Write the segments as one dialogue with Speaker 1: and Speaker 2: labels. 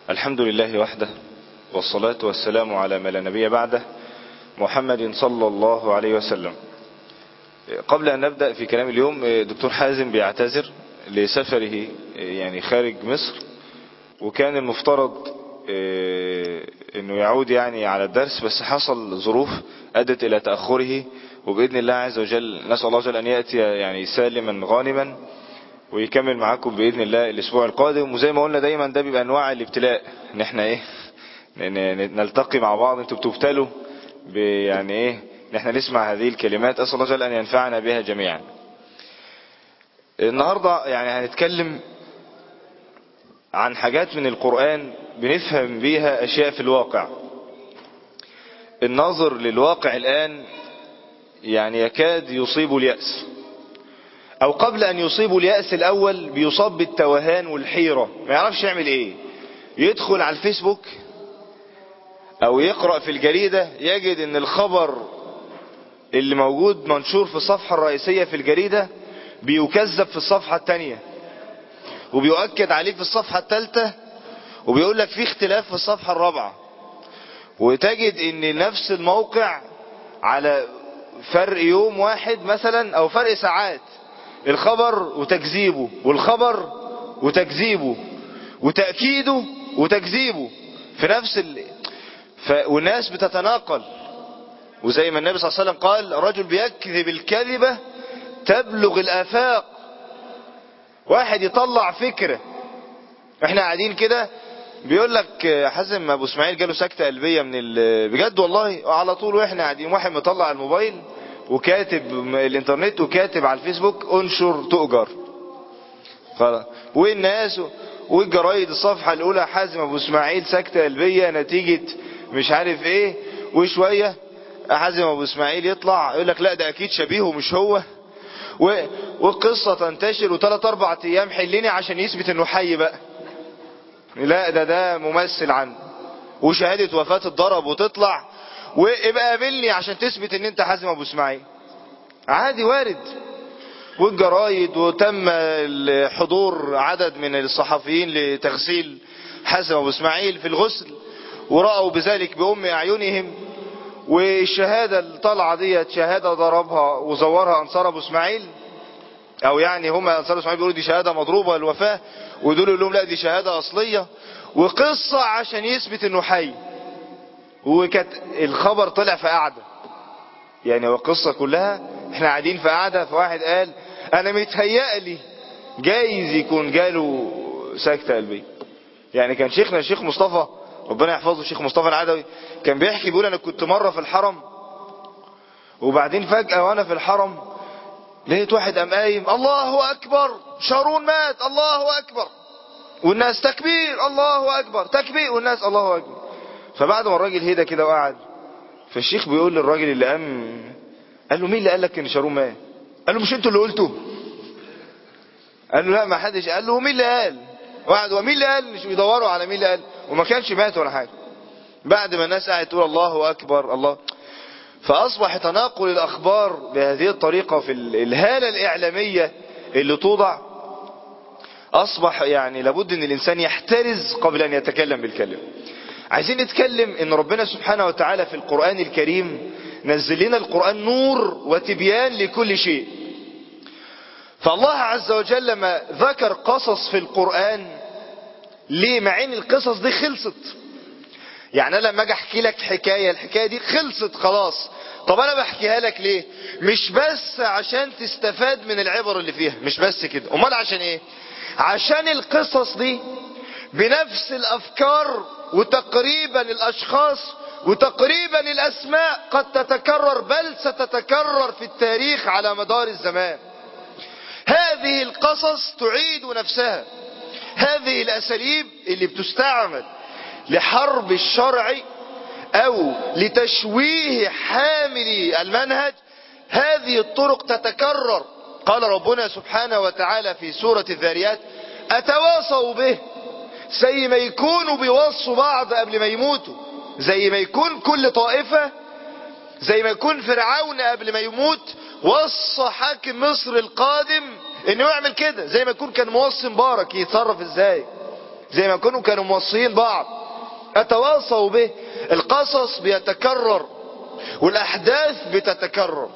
Speaker 1: الحمد لله وحده والصلاة والسلام على ما لا نبي بعده محمد صلى الله عليه وسلم قبل أن نبدأ في كلام اليوم دكتور حازم بيعتذر لسفره يعني خارج مصر وكان المفترض انه يعود يعني على الدرس بس حصل ظروف ادت الى تأخره وبإذن الله عز وجل نسأل الله عز وجل ان يأتي يعني سالما غانما ويكمل معاكم بإذن الله الاسبوع القادم وزي ما قلنا دايما ده بيبقى انواع الابتلاء ان احنا ايه نلتقي مع بعض انتوا بتبتلوا يعني ايه ان احنا نسمع هذه الكلمات اسأل الله عز وجل ان ينفعنا بها جميعا النهاردة يعني هنتكلم عن حاجات من القرآن بنفهم بيها أشياء في الواقع الناظر للواقع الآن يعني يكاد يصيب اليأس أو قبل أن يصيب اليأس الأول بيصاب بالتوهان والحيرة ما يعرفش يعمل إيه يدخل على الفيسبوك أو يقرأ في الجريدة يجد أن الخبر اللي موجود منشور في الصفحة الرئيسية في الجريدة بيكذب في الصفحة الثانية وبيؤكد عليه في الصفحة الثالثة وبيقول لك في اختلاف في الصفحة الرابعة وتجد ان نفس الموقع على فرق يوم واحد مثلا او فرق ساعات الخبر وتكذيبه والخبر وتكذيبه وتأكيده وتكذيبه في نفس ال... ف... والناس بتتناقل وزي ما النبي صلى الله عليه وسلم قال رجل بيكذب الكذبة تبلغ الآفاق واحد يطلع فكرة احنا قاعدين كده بيقول لك حازم ابو اسماعيل جاله سكتة قلبية من ال... بجد والله على طول واحنا قاعدين واحد مطلع الموبايل وكاتب الانترنت وكاتب على الفيسبوك انشر تؤجر خلاص والناس والجرايد الصفحة الاولى حازم ابو اسماعيل سكتة قلبية نتيجة مش عارف ايه وشوية حازم ابو اسماعيل يطلع يقول لك لا ده اكيد شبيهه مش هو والقصة تنتشر وثلاث اربع ايام حليني عشان يثبت انه حي بقى لا ده ده ممثل عنه وشهادة وفاة الضرب وتطلع وابقى قابلني عشان تثبت ان انت حازم ابو اسماعيل عادي وارد والجرايد وتم حضور عدد من الصحفيين لتغسيل حازم ابو اسماعيل في الغسل ورأوا بذلك بأم أعينهم والشهادة الطلعة ديت شهادة ضربها وزورها أنصار أبو اسماعيل أو يعني هم أنصار أبو اسماعيل بيقولوا دي شهادة مضروبة للوفاة ودول يقول لهم لا دي شهادة أصلية وقصة عشان يثبت إنه حي وكانت الخبر طلع في قعدة يعني هو القصة كلها احنا قاعدين في قعدة فواحد قال أنا متهيألي جايز يكون جاله سكتة قلبية يعني كان شيخنا الشيخ مصطفى ربنا يحفظه الشيخ مصطفى العدوي كان بيحكي بيقول انا كنت مرة في الحرم وبعدين فجأة وانا في الحرم لقيت واحد قام قايم الله اكبر شارون مات الله اكبر والناس تكبير الله اكبر تكبير والناس الله اكبر فبعد ما الراجل هدى كده وقعد فالشيخ بيقول للراجل اللي قام قال له مين اللي قال لك ان شارون مات قال له مش انتوا اللي قلتوا قال له لا ما حدش قال له مين اللي قال واحد ومين اللي قال مش بيدوروا على مين اللي قال وما كانش مات ولا حاجة بعد ما الناس قاعدة تقول الله أكبر الله فأصبح تناقل الأخبار بهذه الطريقة في الهالة الإعلامية اللي توضع أصبح يعني لابد أن الإنسان يحترز قبل أن يتكلم بالكلمة عايزين نتكلم أن ربنا سبحانه وتعالى في القرآن الكريم نزل لنا القرآن نور وتبيان لكل شيء فالله عز وجل لما ذكر قصص في القرآن ليه مع ان القصص دي خلصت يعني انا لما اجي احكي لك حكاية الحكاية دي خلصت خلاص طب انا بحكيها لك ليه مش بس عشان تستفاد من العبر اللي فيها مش بس كده امال عشان ايه عشان القصص دي بنفس الافكار وتقريبا الاشخاص وتقريبا الاسماء قد تتكرر بل ستتكرر في التاريخ على مدار الزمان هذه القصص تعيد نفسها هذه الأساليب اللي بتستعمل لحرب الشرع أو لتشويه حاملي المنهج هذه الطرق تتكرر قال ربنا سبحانه وتعالى في سورة الذاريات أتواصوا به زي ما يكونوا بيوصوا بعض قبل ما يموتوا زي ما يكون كل طائفة زي ما يكون فرعون قبل ما يموت وصى حاكم مصر القادم انه يعمل كده زي ما يكون كان موصي مبارك يتصرف ازاي زي ما كانوا كانوا موصيين بعض اتواصوا به القصص بيتكرر والاحداث بتتكرر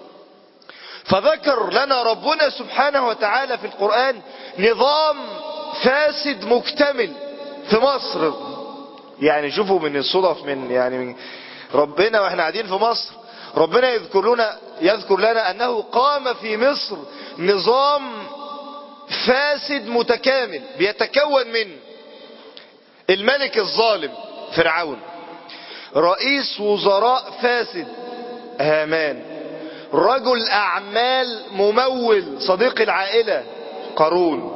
Speaker 1: فذكر لنا ربنا سبحانه وتعالى في القرآن نظام فاسد مكتمل في مصر يعني شوفوا من الصدف من يعني من ربنا واحنا قاعدين في مصر ربنا يذكر لنا يذكر لنا انه قام في مصر نظام فاسد متكامل بيتكون من الملك الظالم فرعون رئيس وزراء فاسد هامان رجل اعمال ممول صديق العائلة قارون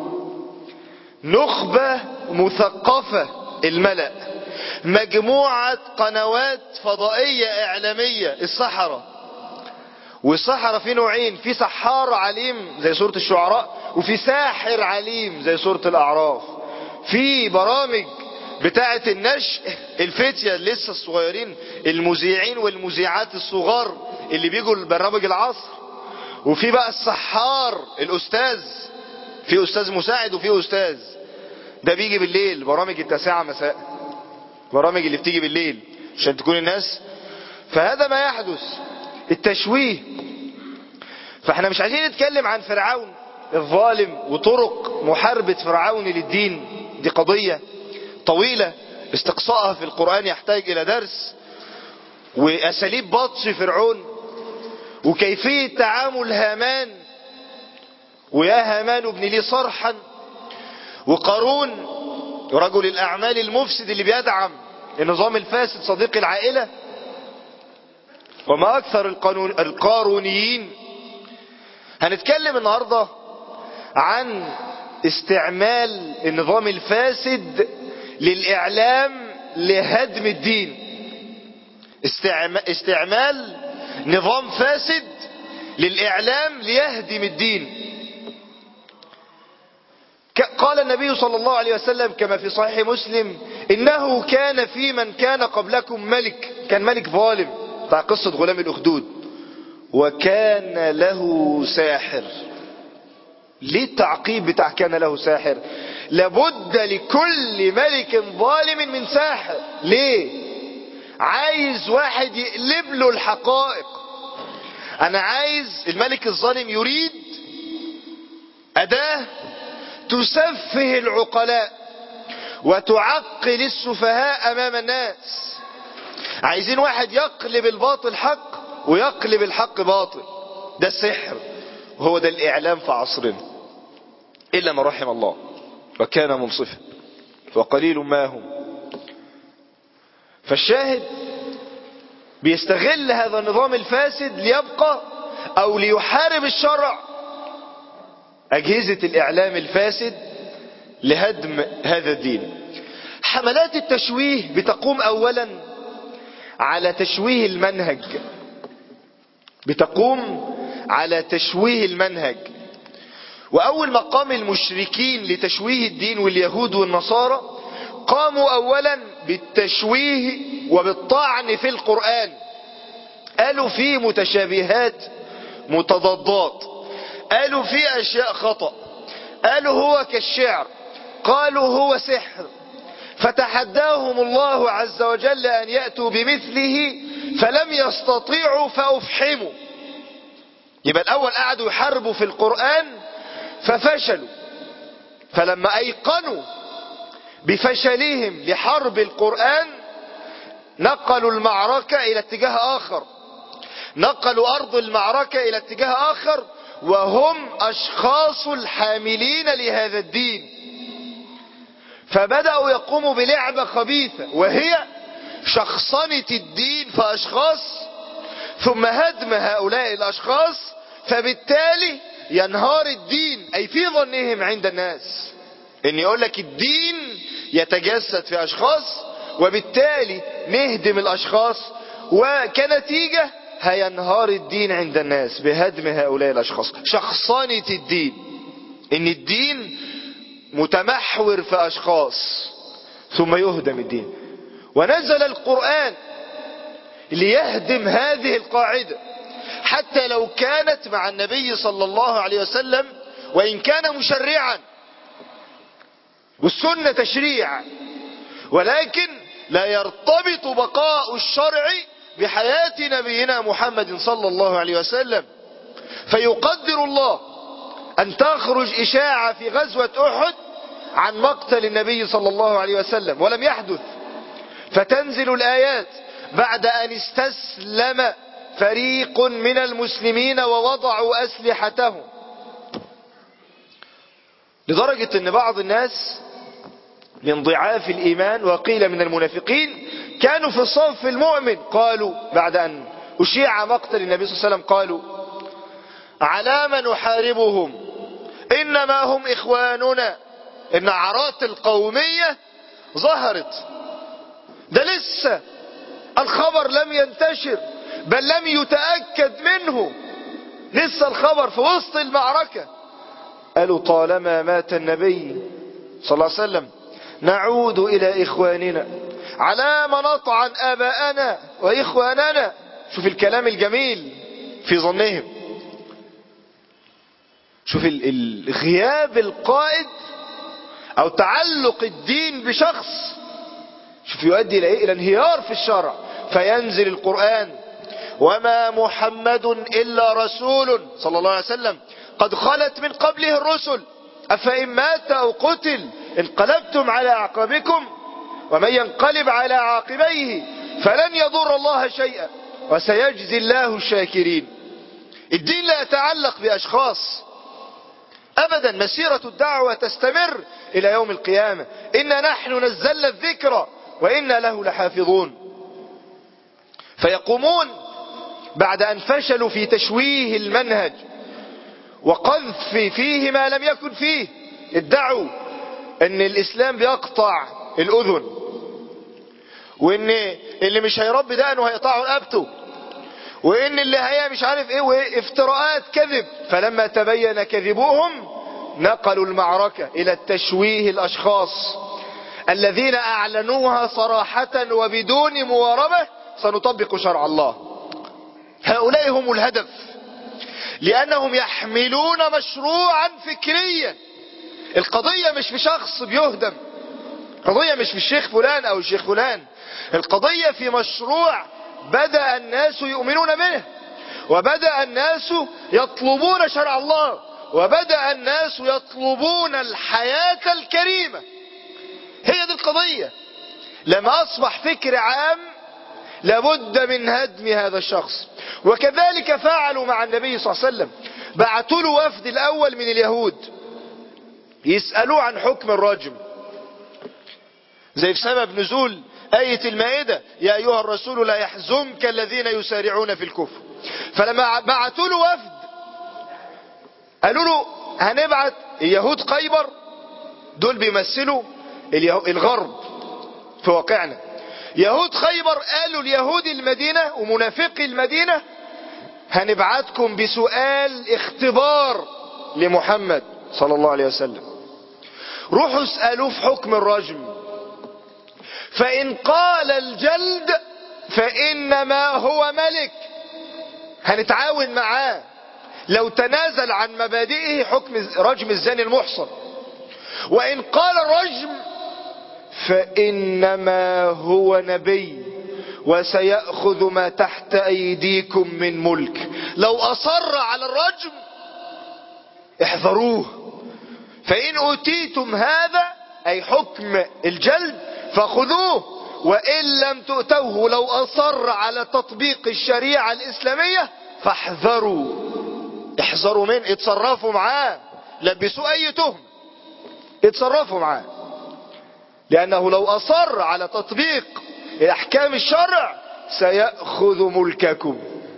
Speaker 1: نخبة مثقفة الملأ مجموعة قنوات فضائية اعلامية الصحراء والصحراء في نوعين في سحار عليم زي سورة الشعراء وفي ساحر عليم زي سورة الاعراف في برامج بتاعة النشء الفتية لسه الصغيرين المذيعين والمذيعات الصغار اللي بيجوا البرامج العصر وفي بقى السحار الاستاذ في استاذ مساعد وفي استاذ ده بيجي بالليل برامج التاسعة مساء برامج اللي بتيجي بالليل عشان تكون الناس فهذا ما يحدث التشويه فاحنا مش عايزين نتكلم عن فرعون الظالم وطرق محاربة فرعون للدين دي قضية طويلة استقصائها في القرآن يحتاج إلى درس وأساليب بطش فرعون وكيفية تعامل هامان ويا هامان ابن لي صرحا وقارون رجل الأعمال المفسد اللي بيدعم النظام الفاسد صديق العائلة وما أكثر القانون القارونيين هنتكلم النهاردة عن استعمال النظام الفاسد للإعلام لهدم الدين استعمال نظام فاسد للإعلام ليهدم الدين قال النبي صلى الله عليه وسلم كما في صحيح مسلم إنه كان في من كان قبلكم ملك كان ملك ظالم بتاع قصة غلام الأخدود وكان له ساحر ليه التعقيب بتاع كان له ساحر لابد لكل ملك ظالم من ساحر ليه عايز واحد يقلب له الحقائق انا عايز الملك الظالم يريد اداة تسفه العقلاء وتعقل السفهاء امام الناس عايزين واحد يقلب الباطل حق ويقلب الحق باطل ده السحر وهو ده الاعلام في عصرنا الا من رحم الله وكان منصفا وقليل ما هم فالشاهد بيستغل هذا النظام الفاسد ليبقى او ليحارب الشرع اجهزة الاعلام الفاسد لهدم هذا الدين حملات التشويه بتقوم اولا على تشويه المنهج بتقوم على تشويه المنهج واول ما قام المشركين لتشويه الدين واليهود والنصارى قاموا اولا بالتشويه وبالطعن في القرآن قالوا فيه متشابهات متضادات قالوا فيه اشياء خطأ قالوا هو كالشعر قالوا هو سحر فتحداهم الله عز وجل ان يأتوا بمثله فلم يستطيعوا فافحموا يبقى الاول قعدوا يحاربوا في القرآن ففشلوا فلما ايقنوا بفشلهم لحرب القرآن نقلوا المعركة الى اتجاه اخر نقلوا ارض المعركة الى اتجاه اخر وهم اشخاص الحاملين لهذا الدين فبدأوا يقوموا بلعبة خبيثة وهي شخصنة الدين في اشخاص ثم هدم هؤلاء الاشخاص فبالتالي ينهار الدين اي في ظنهم عند الناس ان يقول لك الدين يتجسد في اشخاص وبالتالي نهدم الاشخاص وكنتيجة هينهار الدين عند الناس بهدم هؤلاء الاشخاص شخصنة الدين ان الدين متمحور في اشخاص ثم يهدم الدين ونزل القرآن ليهدم هذه القاعدة حتى لو كانت مع النبي صلى الله عليه وسلم وإن كان مشرعا والسنة تشريع ولكن لا يرتبط بقاء الشرع بحياة نبينا محمد صلى الله عليه وسلم فيقدر الله أن تخرج إشاعة في غزوة أحد عن مقتل النبي صلى الله عليه وسلم ولم يحدث فتنزل الآيات بعد أن استسلم فريق من المسلمين ووضعوا أسلحتهم لدرجة أن بعض الناس من ضعاف الإيمان وقيل من المنافقين كانوا في صف المؤمن قالوا بعد أن أشيع مقتل النبي صلى الله عليه وسلم قالوا على ما نحاربهم إنما هم إخواننا النعرات القومية ظهرت ده لسه الخبر لم ينتشر بل لم يتأكد منه لسه الخبر في وسط المعركة قالوا طالما مات النبي صلى الله عليه وسلم نعود إلى إخواننا على ما نطعن آباءنا وإخواننا شوف الكلام الجميل في ظنهم شوف الغياب القائد أو تعلق الدين بشخص شوف يؤدي إلى إيه؟ إلى انهيار في الشرع فينزل القرآن وما محمد إلا رسول صلى الله عليه وسلم قد خلت من قبله الرسل أفإن مات أو قتل انقلبتم على أعقابكم ومن ينقلب على عاقبيه فلن يضر الله شيئا وسيجزي الله الشاكرين الدين لا يتعلق بأشخاص أبدا مسيرة الدعوة تستمر إلى يوم القيامة إنا نحن نزلنا الذكر وإنا له لحافظون فيقومون بعد أن فشلوا في تشويه المنهج وقذف فيه ما لم يكن فيه ادعوا ان الاسلام بيقطع الاذن وان اللي مش هيربي دقنه هيقطعه رقبته وان اللي هي مش عارف ايه وافتراءات كذب فلما تبين كذبهم نقلوا المعركة الى التشويه الاشخاص الذين اعلنوها صراحة وبدون مواربة سنطبق شرع الله هؤلاء هم الهدف لانهم يحملون مشروعا فكريا القضية مش في شخص بيهدم القضية مش في الشيخ فلان او الشيخ فلان القضية في مشروع بدأ الناس يؤمنون به وبدأ الناس يطلبون شرع الله وبدأ الناس يطلبون الحياة الكريمة هي دي القضية لما أصبح فكر عام لابد من هدم هذا الشخص وكذلك فعلوا مع النبي صلى الله عليه وسلم بعتوا له وفد الأول من اليهود يسألوه عن حكم الرجم زي في سبب نزول آية المائدة يا أيها الرسول لا يحزنك الذين يسارعون في الكفر فلما بعتوا له وفد قالوا له هنبعت يهود خيبر دول بيمثلوا الغرب في واقعنا يهود خيبر قالوا اليهود المدينة ومنافقي المدينة هنبعتكم بسؤال اختبار لمحمد صلى الله عليه وسلم روحوا اسألوه في حكم الرجم فإن قال الجلد فإنما هو ملك هنتعاون معاه لو تنازل عن مبادئه حكم رجم الزاني المحصن وإن قال الرجم فإنما هو نبي وسيأخذ ما تحت أيديكم من ملك لو أصر على الرجم احذروه فإن أوتيتم هذا أي حكم الجلد فخذوه وإن لم تؤتوه لو أصر على تطبيق الشريعة الإسلامية فاحذروا احذروا من اتصرفوا معاه لبسوا أي تهم اتصرفوا معاه لأنه لو أصر على تطبيق أحكام الشرع سيأخذ ملككم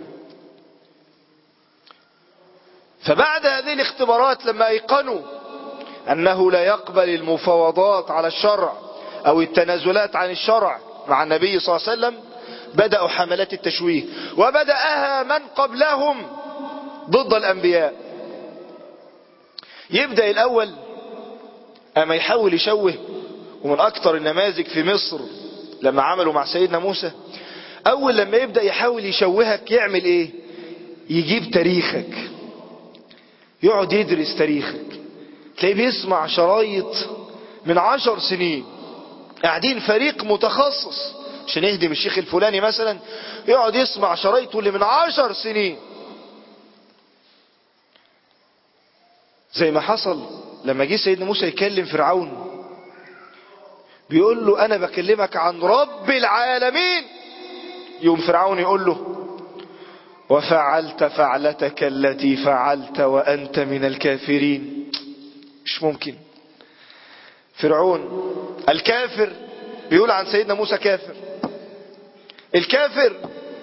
Speaker 1: فبعد هذه الاختبارات لما أيقنوا أنه لا يقبل المفاوضات على الشرع أو التنازلات عن الشرع مع النبي صلى الله عليه وسلم بدأوا حملات التشويه وبدأها من قبلهم ضد الأنبياء يبدأ الأول أما يحاول يشوه ومن أكثر النماذج في مصر لما عملوا مع سيدنا موسى أول لما يبدأ يحاول يشوهك يعمل إيه يجيب تاريخك يقعد يدرس تاريخك تلاقيه بيسمع شرايط من عشر سنين قاعدين فريق متخصص عشان يهدم الشيخ الفلاني مثلا يقعد يسمع شرايطه اللي من عشر سنين زي ما حصل لما جه سيدنا موسى يكلم فرعون بيقول له انا بكلمك عن رب العالمين يوم فرعون يقول له وفعلت فعلتك التي فعلت وانت من الكافرين مش ممكن فرعون الكافر بيقول عن سيدنا موسى كافر الكافر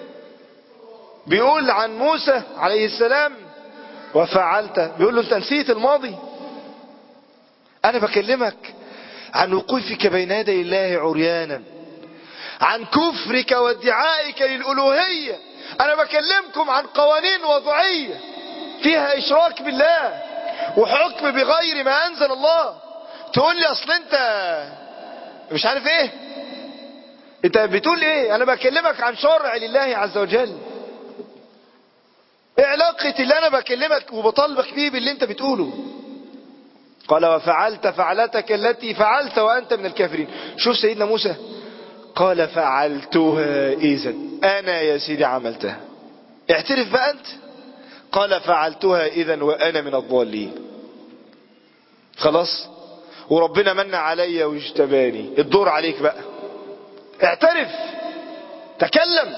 Speaker 1: بيقول عن موسى عليه السلام وفعلت بيقول له انت نسيت الماضي انا بكلمك عن وقوفك بين يدي الله عريانا عن كفرك وادعائك للألوهية أنا بكلمكم عن قوانين وضعية فيها إشراك بالله وحكم بغير ما أنزل الله تقول لي أصل أنت مش عارف إيه أنت بتقول إيه أنا بكلمك عن شرع لله عز وجل إيه علاقة اللي أنا بكلمك وبطالبك بيه باللي أنت بتقوله قال وفعلت فعلتك التي فعلت وأنت من الكافرين شوف سيدنا موسى قال فعلتها إذا أنا يا سيدي عملتها اعترف بقى أنت قال فعلتها إذا وأنا من الضالين خلاص وربنا من علي واجتباني الدور عليك بقى اعترف تكلم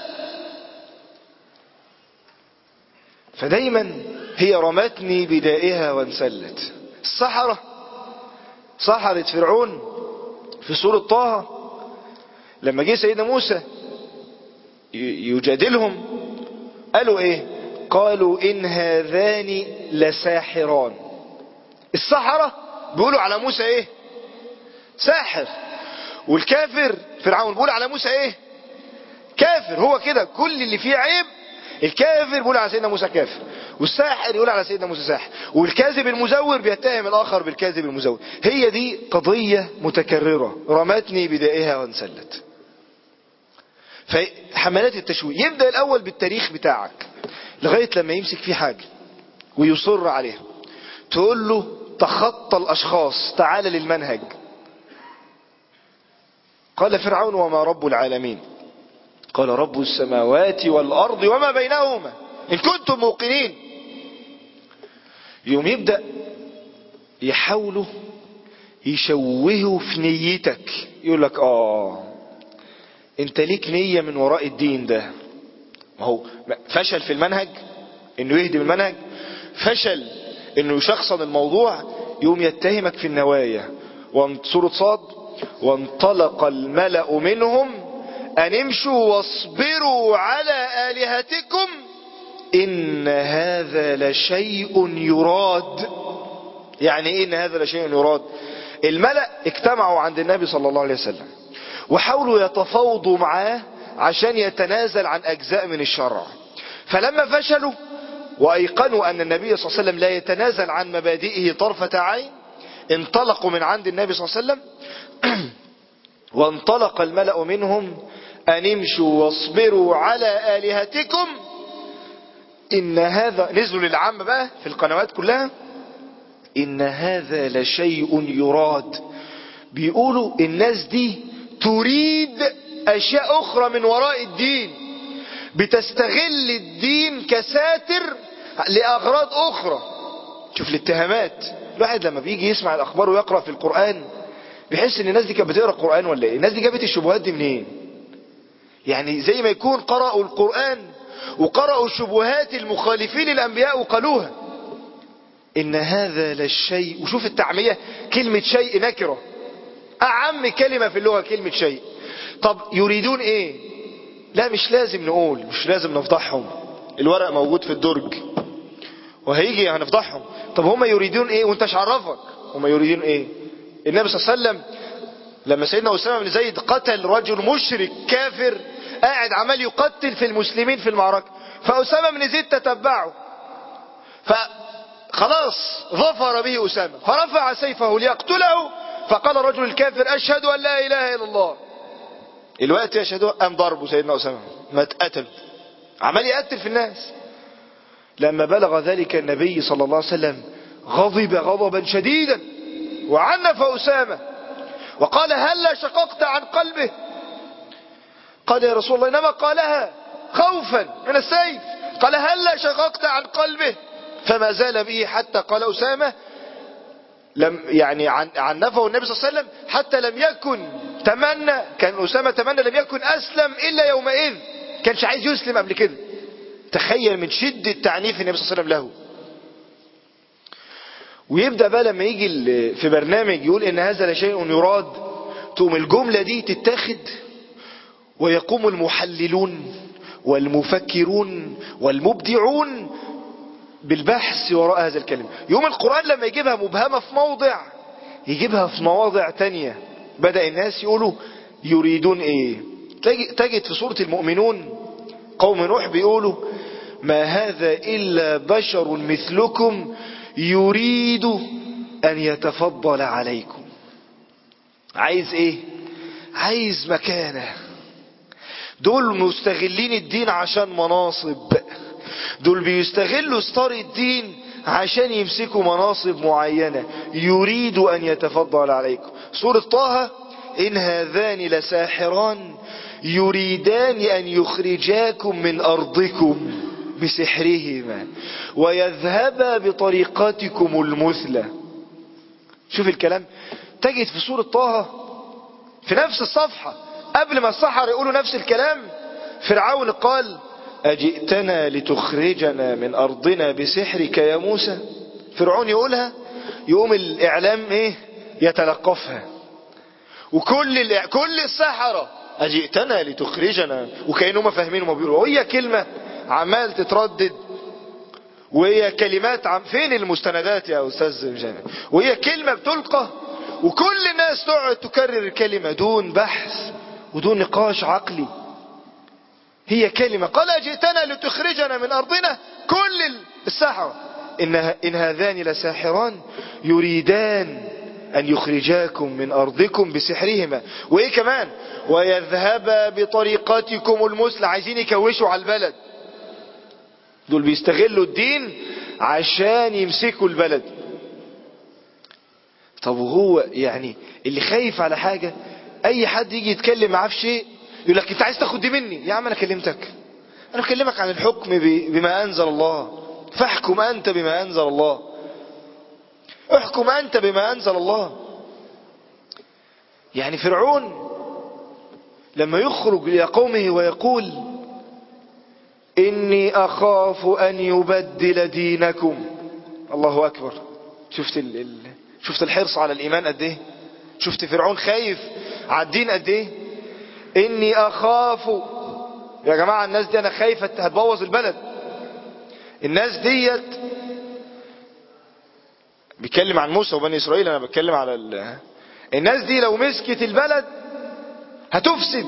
Speaker 1: فدايما هي رمتني بدائها وانسلت السحرة سحرة فرعون في سورة طه لما جه سيدنا موسى يجادلهم قالوا ايه قالوا ان هذان لساحران السحرة بيقولوا على موسى ايه ساحر والكافر فرعون بيقول على موسى ايه كافر هو كده كل اللي فيه عيب الكافر بيقول على سيدنا موسى كافر والساحر يقول على سيدنا موسى ساحر والكاذب المزور بيتهم الاخر بالكاذب المزور هي دي قضية متكررة رمتني بدائها وانسلت فحملات التشويه يبدأ الاول بالتاريخ بتاعك لغاية لما يمسك فيه حاجة ويصر عليها تقول له تخطى الاشخاص تعال للمنهج قال فرعون وما رب العالمين قال رب السماوات والأرض وما بينهما إن كنتم موقنين يوم يبدأ يحاولوا يشوهوا في نيتك يقول لك آه انت ليك نية من وراء الدين ده ما هو فشل في المنهج انه يهدم المنهج فشل انه يشخصن الموضوع يوم يتهمك في النوايا سورة صاد وانطلق الملأ منهم أن امشوا واصبروا على آلهتكم إن هذا لشيء يراد يعني إيه إن هذا لشيء يراد الملأ اجتمعوا عند النبي صلى الله عليه وسلم وحاولوا يتفاوضوا معاه عشان يتنازل عن أجزاء من الشرع فلما فشلوا وأيقنوا أن النبي صلى الله عليه وسلم لا يتنازل عن مبادئه طرفة عين انطلقوا من عند النبي صلى الله عليه وسلم وانطلق الملأ منهم أن امشوا واصبروا على آلهتكم إن هذا نزلوا للعام بقى في القنوات كلها إن هذا لشيء يراد بيقولوا الناس دي تريد أشياء أخرى من وراء الدين بتستغل الدين كساتر لأغراض أخرى شوف الاتهامات الواحد لما بيجي يسمع الأخبار ويقرأ في القرآن بيحس ان الناس دي كانت بتقرا القران ولا ايه الناس دي جابت الشبهات دي منين يعني زي ما يكون قرأوا القرآن وقرأوا شبهات المخالفين الأنبياء وقالوها إن هذا للشيء وشوف التعمية كلمة شيء نكرة أعم كلمة في اللغة كلمة شيء طب يريدون إيه لا مش لازم نقول مش لازم نفضحهم الورق موجود في الدرج وهيجي هنفضحهم طب هم يريدون ايه وانت مش عرفك هم يريدون ايه النبي صلى الله عليه وسلم لما سيدنا أسامة بن زيد قتل رجل مشرك كافر قاعد عمال يقتل في المسلمين في المعركة فأسامة بن زيد تتبعه فخلاص ظفر به أسامة فرفع سيفه ليقتله فقال الرجل الكافر أشهد أن لا إله إلا الله الوقت يشهد أم ضربه سيدنا أسامة ما اتقتل عمال يقتل في الناس لما بلغ ذلك النبي صلى الله عليه وسلم غضب غضبا شديدا وعنف أسامة وقال هلا شققت عن قلبه قال يا رسول الله إنما قالها خوفا من السيف قال هلا شققت عن قلبه فما زال به حتى قال أسامة لم يعني عن عنفه النبي صلى الله عليه وسلم حتى لم يكن تمنى كان أسامة تمنى لم يكن أسلم إلا يومئذ كانش عايز يسلم قبل كده تخيل من شدة تعنيف النبي صلى الله عليه وسلم له ويبدأ بقى لما يجي في برنامج يقول إن هذا لشيء يراد تقوم الجملة دي تتاخد ويقوم المحللون والمفكرون والمبدعون بالبحث وراء هذا الكلمة يوم القرآن لما يجيبها مبهمة في موضع يجيبها في مواضع تانية بدأ الناس يقولوا يريدون ايه تجد في سورة المؤمنون قوم نوح بيقولوا ما هذا إلا بشر مثلكم يريد أن يتفضل عليكم عايز ايه عايز مكانه دول مستغلين الدين عشان مناصب دول بيستغلوا ستار الدين عشان يمسكوا مناصب معينة يريد أن يتفضل عليكم سورة طه إن هذان لساحران يريدان أن يخرجاكم من أرضكم بسحرهما ويذهبا بطريقتكم المثلى شوف الكلام تجد في سورة طه في نفس الصفحة قبل ما السحر يقولوا نفس الكلام فرعون قال أجئتنا لتخرجنا من أرضنا بسحرك يا موسى فرعون يقولها يقوم الإعلام إيه يتلقفها وكل الإع... كل السحرة أجئتنا لتخرجنا وكأنهم فاهمين وما بيقولوا وهي كلمة عمال تتردد وهي كلمات عم فين المستندات يا أستاذ جامع وهي كلمة بتلقى وكل الناس تقعد تكرر الكلمة دون بحث ودون نقاش عقلي هي كلمة قال جئتنا لتخرجنا من أرضنا كل السحرة إن, إن هذان لساحران يريدان أن يخرجاكم من أرضكم بسحرهما وإيه كمان ويذهبا بطريقتكم المثلى عايزين يكوشوا على البلد دول بيستغلوا الدين عشان يمسكوا البلد طب وهو يعني اللي خايف على حاجة اي حد يجي يتكلم معاه في شيء يقول لك انت عايز تاخد دي مني يا عم انا كلمتك انا بكلمك عن الحكم بما انزل الله فاحكم انت بما انزل الله احكم انت بما انزل الله يعني فرعون لما يخرج الى قومه ويقول اني اخاف ان يبدل دينكم الله اكبر شفت ال... ال... شفت الحرص على الايمان قد ايه شفت فرعون خايف على الدين قد ايه اني اخاف يا جماعة الناس دي انا خايفة هتبوظ البلد الناس ديت بيتكلم عن موسى وبني اسرائيل انا بتكلم على ال... الناس دي لو مسكت البلد هتفسد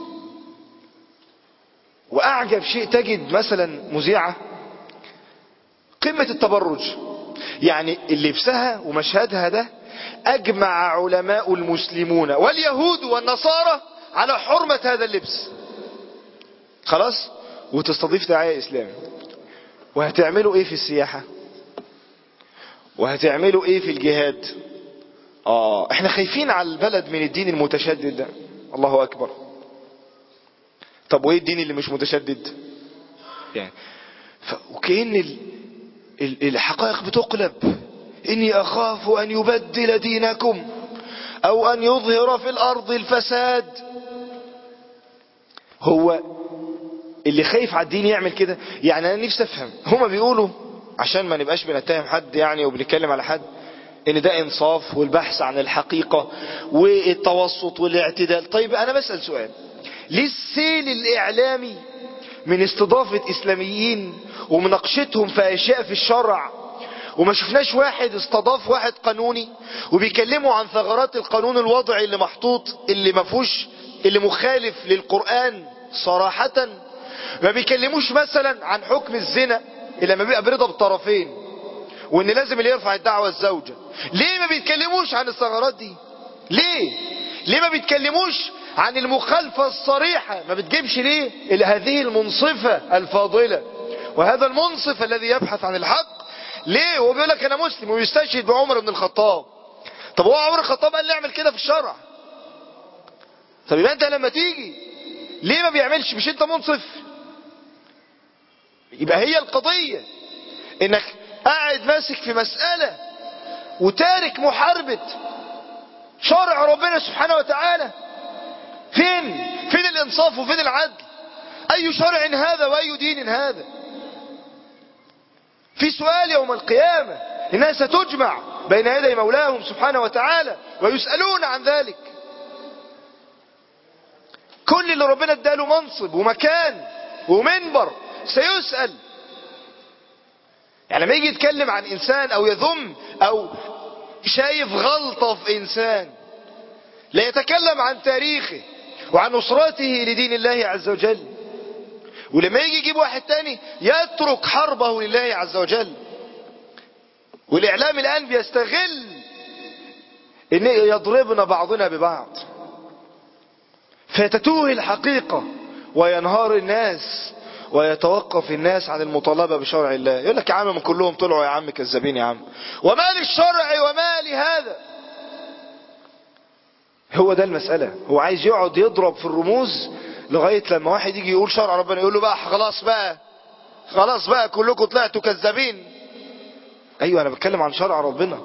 Speaker 1: واعجب شيء تجد مثلا مذيعة قمة التبرج يعني اللي لبسها ومشهدها ده اجمع علماء المسلمون واليهود والنصارى على حرمة هذا اللبس خلاص وتستضيف دعاية اسلامي وهتعملوا ايه في السياحة وهتعملوا ايه في الجهاد اه احنا خايفين على البلد من الدين المتشدد ده الله اكبر طب وايه الدين اللي مش متشدد يعني ف... وكأن ال... ال... الحقائق بتقلب اني اخاف ان يبدل دينكم او ان يظهر في الارض الفساد هو اللي خايف على الدين يعمل كده يعني انا نفسي افهم هما بيقولوا عشان ما نبقاش بنتهم حد يعني وبنتكلم على حد ان ده انصاف والبحث عن الحقيقة والتوسط والاعتدال طيب انا بسأل سؤال ليه السيل الاعلامي من استضافة اسلاميين ومناقشتهم في اشياء في الشرع وما شفناش واحد استضاف واحد قانوني وبيكلموا عن ثغرات القانون الوضعي اللي محطوط اللي ما فيهوش اللي مخالف للقرآن صراحة ما بيكلموش مثلا عن حكم الزنا اللي لما بيبقى برضا بالطرفين وان لازم اللي يرفع الدعوة الزوجة ليه ما بيتكلموش عن الثغرات دي ليه ليه ما بيتكلموش عن المخالفة الصريحة ما بتجيبش ليه إلى هذه المنصفة الفاضلة وهذا المنصف الذي يبحث عن الحق ليه هو بيقول لك انا مسلم ويستشهد بعمر بن الخطاب طب هو عمر الخطاب قال لي اعمل كده في الشرع طب يبقى انت لما تيجي ليه ما بيعملش مش انت منصف يبقى هي القضية انك قاعد ماسك في مسألة وتارك محاربة شرع ربنا سبحانه وتعالى فين فين الانصاف وفين العدل اي شرع هذا واي دين هذا في سؤال يوم القيامة الناس ستجمع بين يدي مولاهم سبحانه وتعالى ويسألون عن ذلك كل اللي ربنا اداله منصب ومكان ومنبر سيسأل يعني لما يجي يتكلم عن انسان او يذم او شايف غلطة في انسان لا يتكلم عن تاريخه وعن نصرته لدين الله عز وجل ولما يجي يجيب واحد تاني يترك حربه لله عز وجل والاعلام الان بيستغل ان يضربنا بعضنا ببعض فتتوه الحقيقة وينهار الناس ويتوقف الناس عن المطالبة بشرع الله يقول لك يا عم من كلهم طلعوا يا عم كذابين يا عم وما للشرع وما لهذا هو ده المسألة هو عايز يقعد يضرب في الرموز لغاية لما واحد يجي يقول شرع ربنا يقول له بقى خلاص بقى خلاص بقى كلكم طلعتوا كذابين ايوه انا بتكلم عن شرع ربنا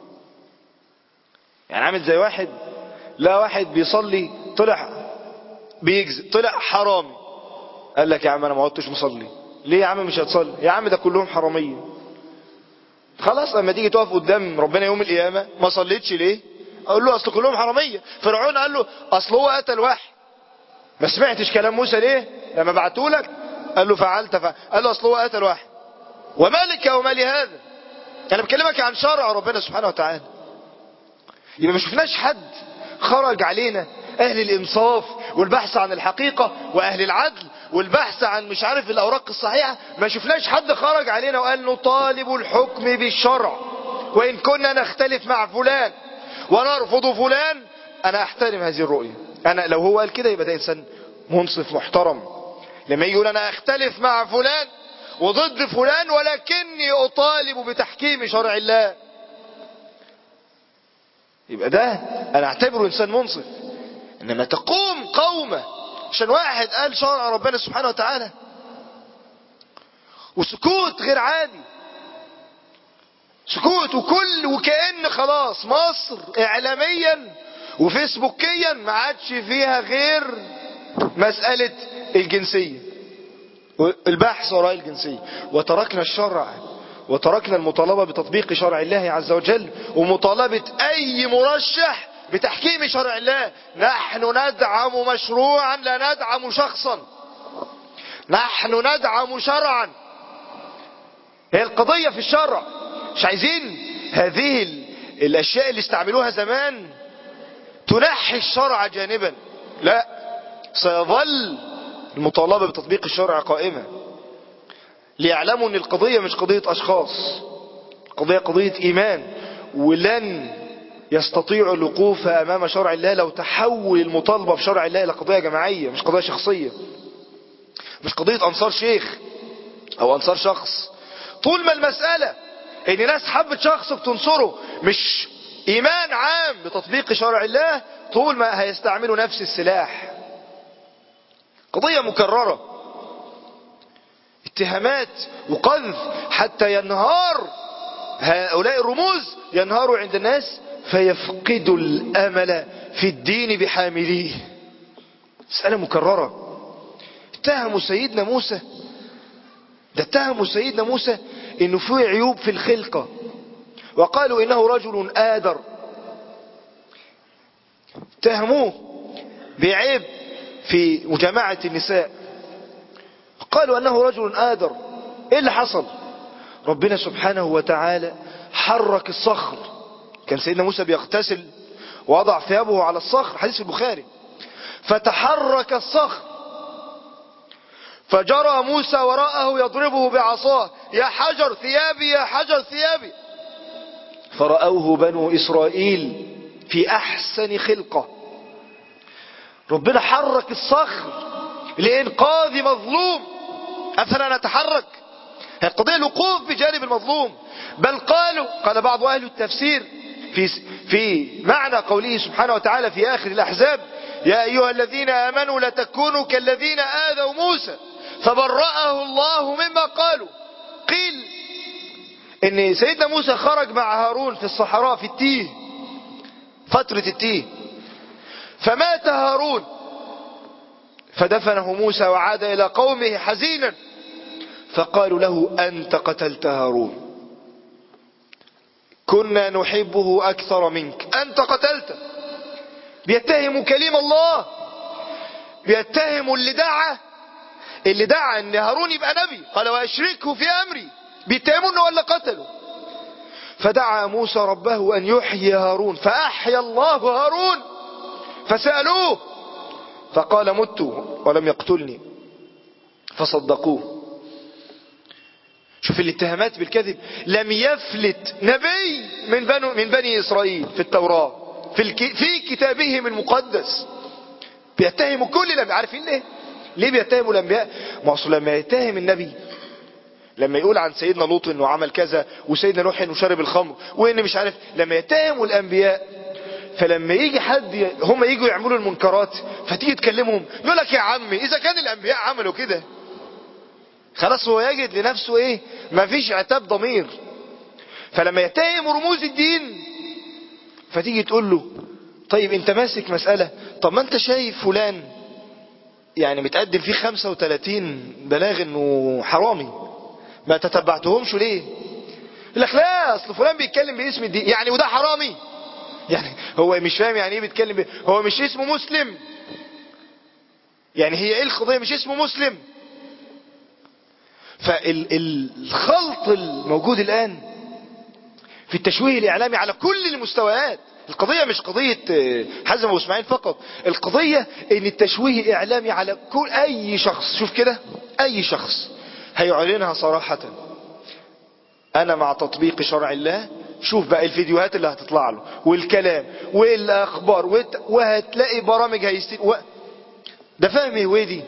Speaker 1: يعني عامل زي واحد لا واحد بيصلي طلع بيجزي طلع حرامي قال لك يا عم انا ما عدتش مصلي ليه يا عم مش هتصلي يا عم ده كلهم حراميه خلاص لما تيجي تقف قدام ربنا يوم القيامه ما صليتش ليه اقول له اصل كلهم حراميه فرعون قال له اصل هو قتل واحد ما سمعتش كلام موسى ليه لما بعته لك قال له فعلت فعل. قال له اصل هو قتل واحد ومالك وما لهذا انا بكلمك عن شرع ربنا سبحانه وتعالى يبقى ما شفناش حد خرج علينا اهل الانصاف والبحث عن الحقيقة واهل العدل والبحث عن مش عارف الاوراق الصحيحة ما شفناش حد خرج علينا وقال نطالب الحكم بالشرع وان كنا نختلف مع فلان ونرفض فلان انا احترم هذه الرؤية انا لو هو قال كده يبقى ده انسان منصف محترم لما يقول انا اختلف مع فلان وضد فلان ولكني اطالب بتحكيم شرع الله يبقى ده انا اعتبره انسان منصف انما تقوم قومة عشان واحد قال شرع ربنا سبحانه وتعالى وسكوت غير عادي سكوت وكل وكأن خلاص مصر اعلاميا وفيسبوكيا ما عادش فيها غير مسألة الجنسية البحث وراء الجنسية وتركنا الشرع وتركنا المطالبة بتطبيق شرع الله عز وجل ومطالبة أي مرشح بتحكيم شرع الله نحن ندعم مشروعا لا ندعم شخصا نحن ندعم شرعا هي القضية في الشرع مش عايزين هذه الأشياء اللي استعملوها زمان تنحي الشرع جانبا لا سيظل المطالبة بتطبيق الشرع قائمة ليعلموا ان القضية مش قضية اشخاص القضية قضية ايمان ولن يستطيعوا الوقوف امام شرع الله لو تحول المطالبة بشرع الله الى قضية جماعية مش قضية شخصية مش قضية انصار شيخ او انصار شخص طول ما المسألة ان ناس حبت شخص بتنصره مش ايمان عام بتطبيق شرع الله طول ما هيستعملوا نفس السلاح قضية مكررة اتهامات وقذف حتى ينهار هؤلاء الرموز ينهاروا عند الناس فيفقدوا الأمل في الدين بحامليه مسألة مكررة اتهموا سيدنا موسى ده اتهموا سيدنا موسى انه فيه عيوب في الخلقة وقالوا انه رجل آدر اتهموه بعيب في مجامعة النساء قالوا أنه رجل آدر إيه اللي حصل ربنا سبحانه وتعالى حرك الصخر كان سيدنا موسى بيغتسل ووضع ثيابه على الصخر حديث البخاري فتحرك الصخر فجرى موسى وراءه يضربه بعصاه يا حجر ثيابي يا حجر ثيابي فرأوه بنو إسرائيل في أحسن خلقة ربنا حرك الصخر لإنقاذ مظلوم أفلا نتحرك هي القضية الوقوف بجانب المظلوم بل قالوا قال بعض أهل التفسير في في معنى قوله سبحانه وتعالى في آخر الأحزاب يا أيها الذين آمنوا لا تكونوا كالذين آذوا موسى فبرأه الله مما قالوا قيل ان سيدنا موسى خرج مع هارون في الصحراء في التيه فترة التيه فمات هارون فدفنه موسى وعاد إلى قومه حزينا فقالوا له أنت قتلت هارون كنا نحبه أكثر منك أنت قتلته بيتهم كليم الله بيتهم اللي دعا اللي دعا ان هارون يبقى نبي قال واشركه في امري بيتهموا انه ولا قتله فدعا موسى ربه ان يحيي هارون فاحيا الله هارون فسالوه فقال مت ولم يقتلني فصدقوه شوف الاتهامات بالكذب لم يفلت نبي من بني, من بني إسرائيل في التوراة في, الك... في كتابهم المقدس بيتهموا كل الأنبياء عارفين ليه ليه بيتهموا الأنبياء ما أصل لما يتهم النبي لما يقول عن سيدنا لوط انه عمل كذا وسيدنا نوح انه شرب الخمر وان مش عارف لما يتهموا الانبياء فلما يجي حد هم يجوا يعملوا المنكرات فتيجي تكلمهم يقول لك يا عمي اذا كان الانبياء عملوا كده خلاص هو يجد لنفسه ايه ما فيش عتاب ضمير فلما يتهم رموز الدين فتيجي تقول له طيب انت ماسك مسألة طب ما انت شايف فلان يعني متقدم فيه 35 بلاغ انه حرامي ما تتبعتهمش ليه يقول لك لا اصل فلان بيتكلم باسم الدين يعني وده حرامي يعني هو مش فاهم يعني ايه بيتكلم بي... هو مش اسمه مسلم يعني هي ايه القضية مش اسمه مسلم فالخلط الموجود الآن في التشويه الإعلامي على كل المستويات القضية مش قضية حزم واسماعيل فقط القضية ان التشويه إعلامي على كل أي شخص شوف كده أي شخص هيعلنها صراحة أنا مع تطبيق شرع الله شوف بقى الفيديوهات اللي هتطلع له والكلام والأخبار والت... وهتلاقي برامج هيستي و... ده فاهم ايه دي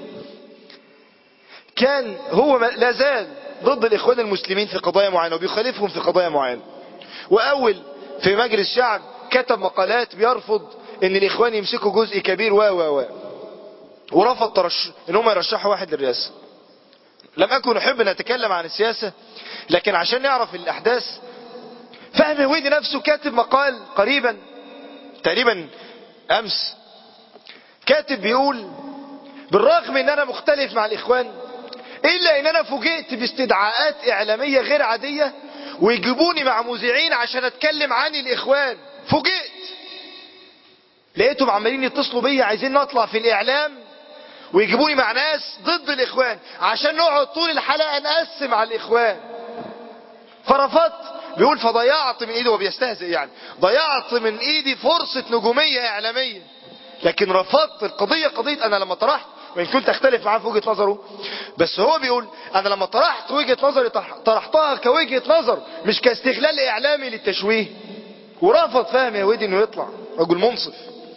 Speaker 1: كان هو لا زال ضد الإخوان المسلمين في قضايا معينة وبيخالفهم في قضايا معينة وأول في مجلس الشعب كتب مقالات بيرفض ان الإخوان يمسكوا جزء كبير و و و ورفض ترش... ان هم يرشحوا واحد للرئاسة لم أكن أحب أن أتكلم عن السياسة لكن عشان نعرف الأحداث فهم هويدي نفسه كاتب مقال قريبا تقريبا أمس كاتب بيقول بالرغم ان انا مختلف مع الاخوان الا ان انا فوجئت باستدعاءات اعلامية غير عادية ويجيبوني مع مذيعين عشان اتكلم عن الاخوان فوجئت لقيتهم عمالين يتصلوا بيا عايزين نطلع في الاعلام ويجيبوني مع ناس ضد الاخوان عشان نقعد طول الحلقة نقسم على الاخوان فرفضت بيقول فضيعت من ايدي وبيستهزئ يعني ضيعت من ايدي فرصة نجومية اعلامية لكن رفضت القضية قضية انا لما طرحت وان كنت اختلف معاه في وجهة نظره بس هو بيقول انا لما طرحت وجهة نظري طرحتها كوجهة نظر مش كاستغلال اعلامي للتشويه ورفض فهم يا ودي انه يطلع رجل منصف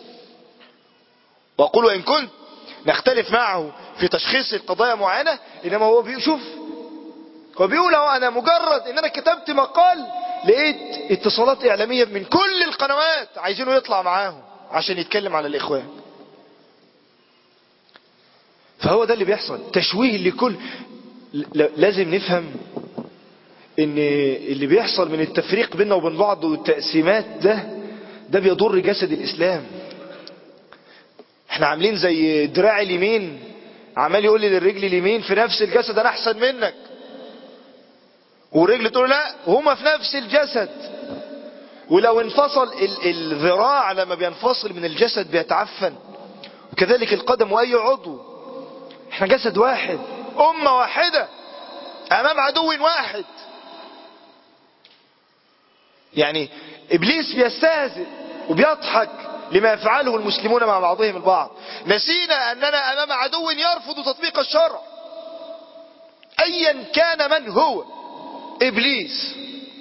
Speaker 1: واقول وان كنت نختلف معه في تشخيص القضايا معينة انما هو بيشوف هو بيقول اهو انا مجرد ان انا كتبت مقال لقيت اتصالات اعلامية من كل القنوات عايزينه يطلع معاهم عشان يتكلم على الاخوان فهو ده اللي بيحصل تشويه لكل لازم نفهم ان اللي بيحصل من التفريق بيننا وبين بعض والتقسيمات ده ده بيضر جسد الاسلام احنا عاملين زي دراع اليمين عمال يقول لي للرجل اليمين في نفس الجسد انا احسن منك والرجل تقول لا هما في نفس الجسد ولو انفصل الذراع لما بينفصل من الجسد بيتعفن وكذلك القدم واي عضو احنا جسد واحد امة واحدة امام عدو واحد يعني ابليس بيستهزئ وبيضحك لما يفعله المسلمون مع بعضهم البعض نسينا اننا امام عدو يرفض تطبيق الشرع ايا كان من هو ابليس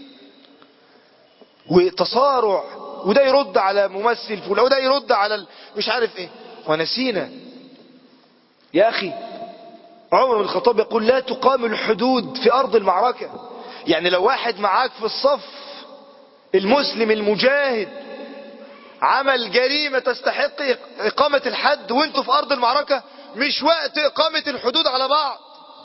Speaker 1: وتصارع وده يرد على ممثل فلان وده يرد على مش عارف ايه ونسينا يا اخي عمر بن الخطاب يقول لا تقام الحدود في ارض المعركة يعني لو واحد معاك في الصف المسلم المجاهد عمل جريمة تستحق إقامة الحد وانتوا في أرض المعركة مش وقت إقامة الحدود على بعض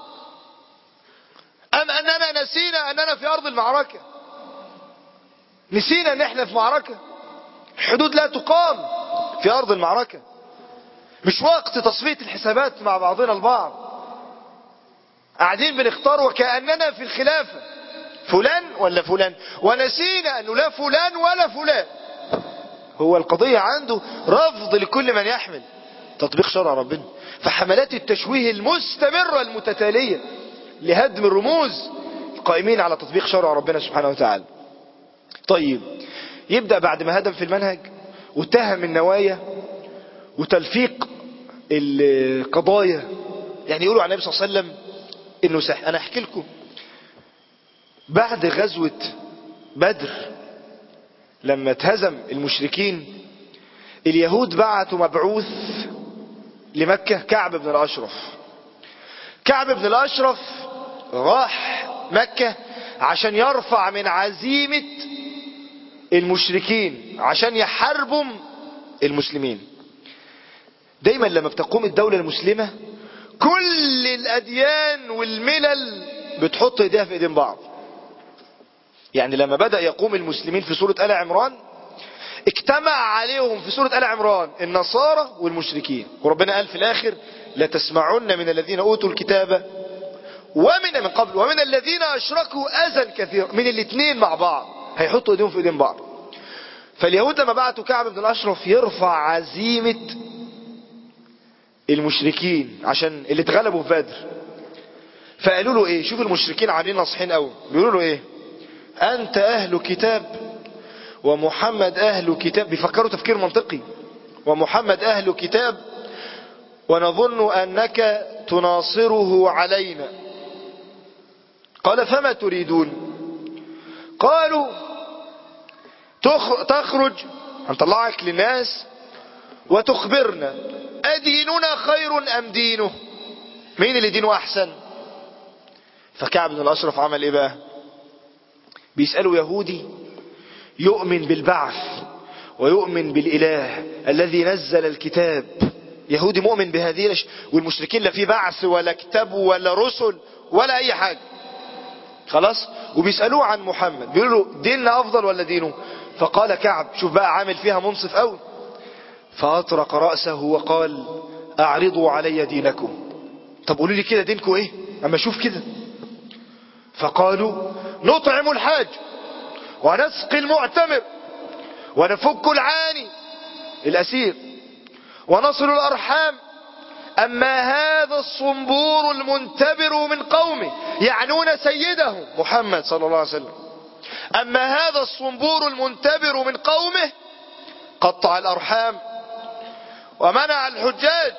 Speaker 1: أم أننا نسينا أننا في أرض المعركة نسينا أن احنا في معركة الحدود لا تقام في أرض المعركة مش وقت تصفية الحسابات مع بعضنا البعض قاعدين بنختار وكأننا في الخلافة فلان ولا فلان ونسينا أنه لا فلان ولا فلان هو القضية عنده رفض لكل من يحمل تطبيق شرع ربنا فحملات التشويه المستمرة المتتالية لهدم الرموز القائمين على تطبيق شرع ربنا سبحانه وتعالى طيب يبدأ بعد ما هدم في المنهج واتهم النوايا وتلفيق القضايا يعني يقولوا عن النبي صلى الله عليه وسلم انه سح انا احكي لكم بعد غزوة بدر لما اتهزم المشركين اليهود بعتوا مبعوث لمكة كعب بن الأشرف كعب بن الأشرف راح مكة عشان يرفع من عزيمة المشركين عشان يحاربوا المسلمين دايما لما بتقوم الدولة المسلمة كل الأديان والملل بتحط ايديها في ايدين بعض يعني لما بدأ يقوم المسلمين في سورة آل عمران اجتمع عليهم في سورة آل عمران النصارى والمشركين وربنا قال في الآخر لتسمعن من الذين أوتوا الكتاب ومن من قبل ومن الذين أشركوا أذى كثير من الاثنين مع بعض هيحطوا ايديهم في ايدين بعض فاليهود لما بعتوا كعب بن الأشرف يرفع عزيمة المشركين عشان اللي اتغلبوا في بدر فقالوا له ايه شوف المشركين عاملين ناصحين قوي بيقولوا له ايه انت اهل كتاب ومحمد اهل كتاب بيفكروا تفكير منطقي ومحمد اهل كتاب ونظن انك تناصره علينا قال فما تريدون قالوا تخرج هنطلعك للناس وتخبرنا أديننا خير أم دينه مين اللي دينه أحسن فكعب بن الأشرف عمل إيه بقى بيسألوا يهودي يؤمن بالبعث ويؤمن بالإله الذي نزل الكتاب يهودي مؤمن بهذه الش... والمشركين لا في بعث ولا كتاب ولا رسل ولا أي حاجة خلاص وبيسألوه عن محمد بيقولوا له ديننا أفضل ولا دينه فقال كعب شوف بقى عامل فيها منصف قوي فأطرق رأسه وقال أعرضوا علي دينكم طب قولوا لي كده دينكم ايه اما اشوف كده فقالوا نطعم الحاج ونسقي المعتمر ونفك العاني الأسير ونصل الأرحام أما هذا الصنبور المنتبر من قومه يعنون سيده محمد صلى الله عليه وسلم أما هذا الصنبور المنتبر من قومه قطع الأرحام ومنع الحجاج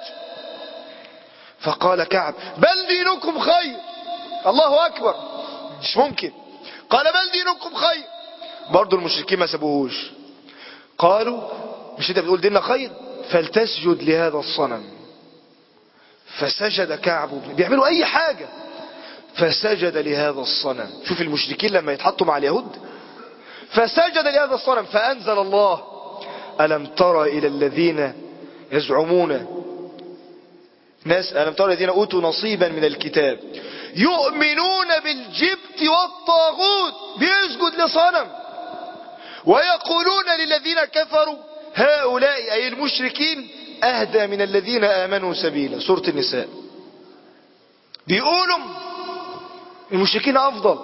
Speaker 1: فقال كعب بل دينكم خير الله أكبر مش ممكن قال بل دينكم خير برضو المشركين ما سابوهوش قالوا مش انت بتقول ديننا خير فلتسجد لهذا الصنم فسجد كعب بيعملوا اي حاجة فسجد لهذا الصنم شوف المشركين لما يتحطوا مع اليهود فسجد لهذا الصنم فأنزل الله ألم ترى إلى الذين يزعمون ناس ألم ترى الذين أوتوا نصيبا من الكتاب يؤمنون بالجبت والطاغوت بيسجد لصنم ويقولون للذين كفروا هؤلاء أي المشركين أهدى من الذين آمنوا سبيلا سورة النساء بيقولوا المشركين أفضل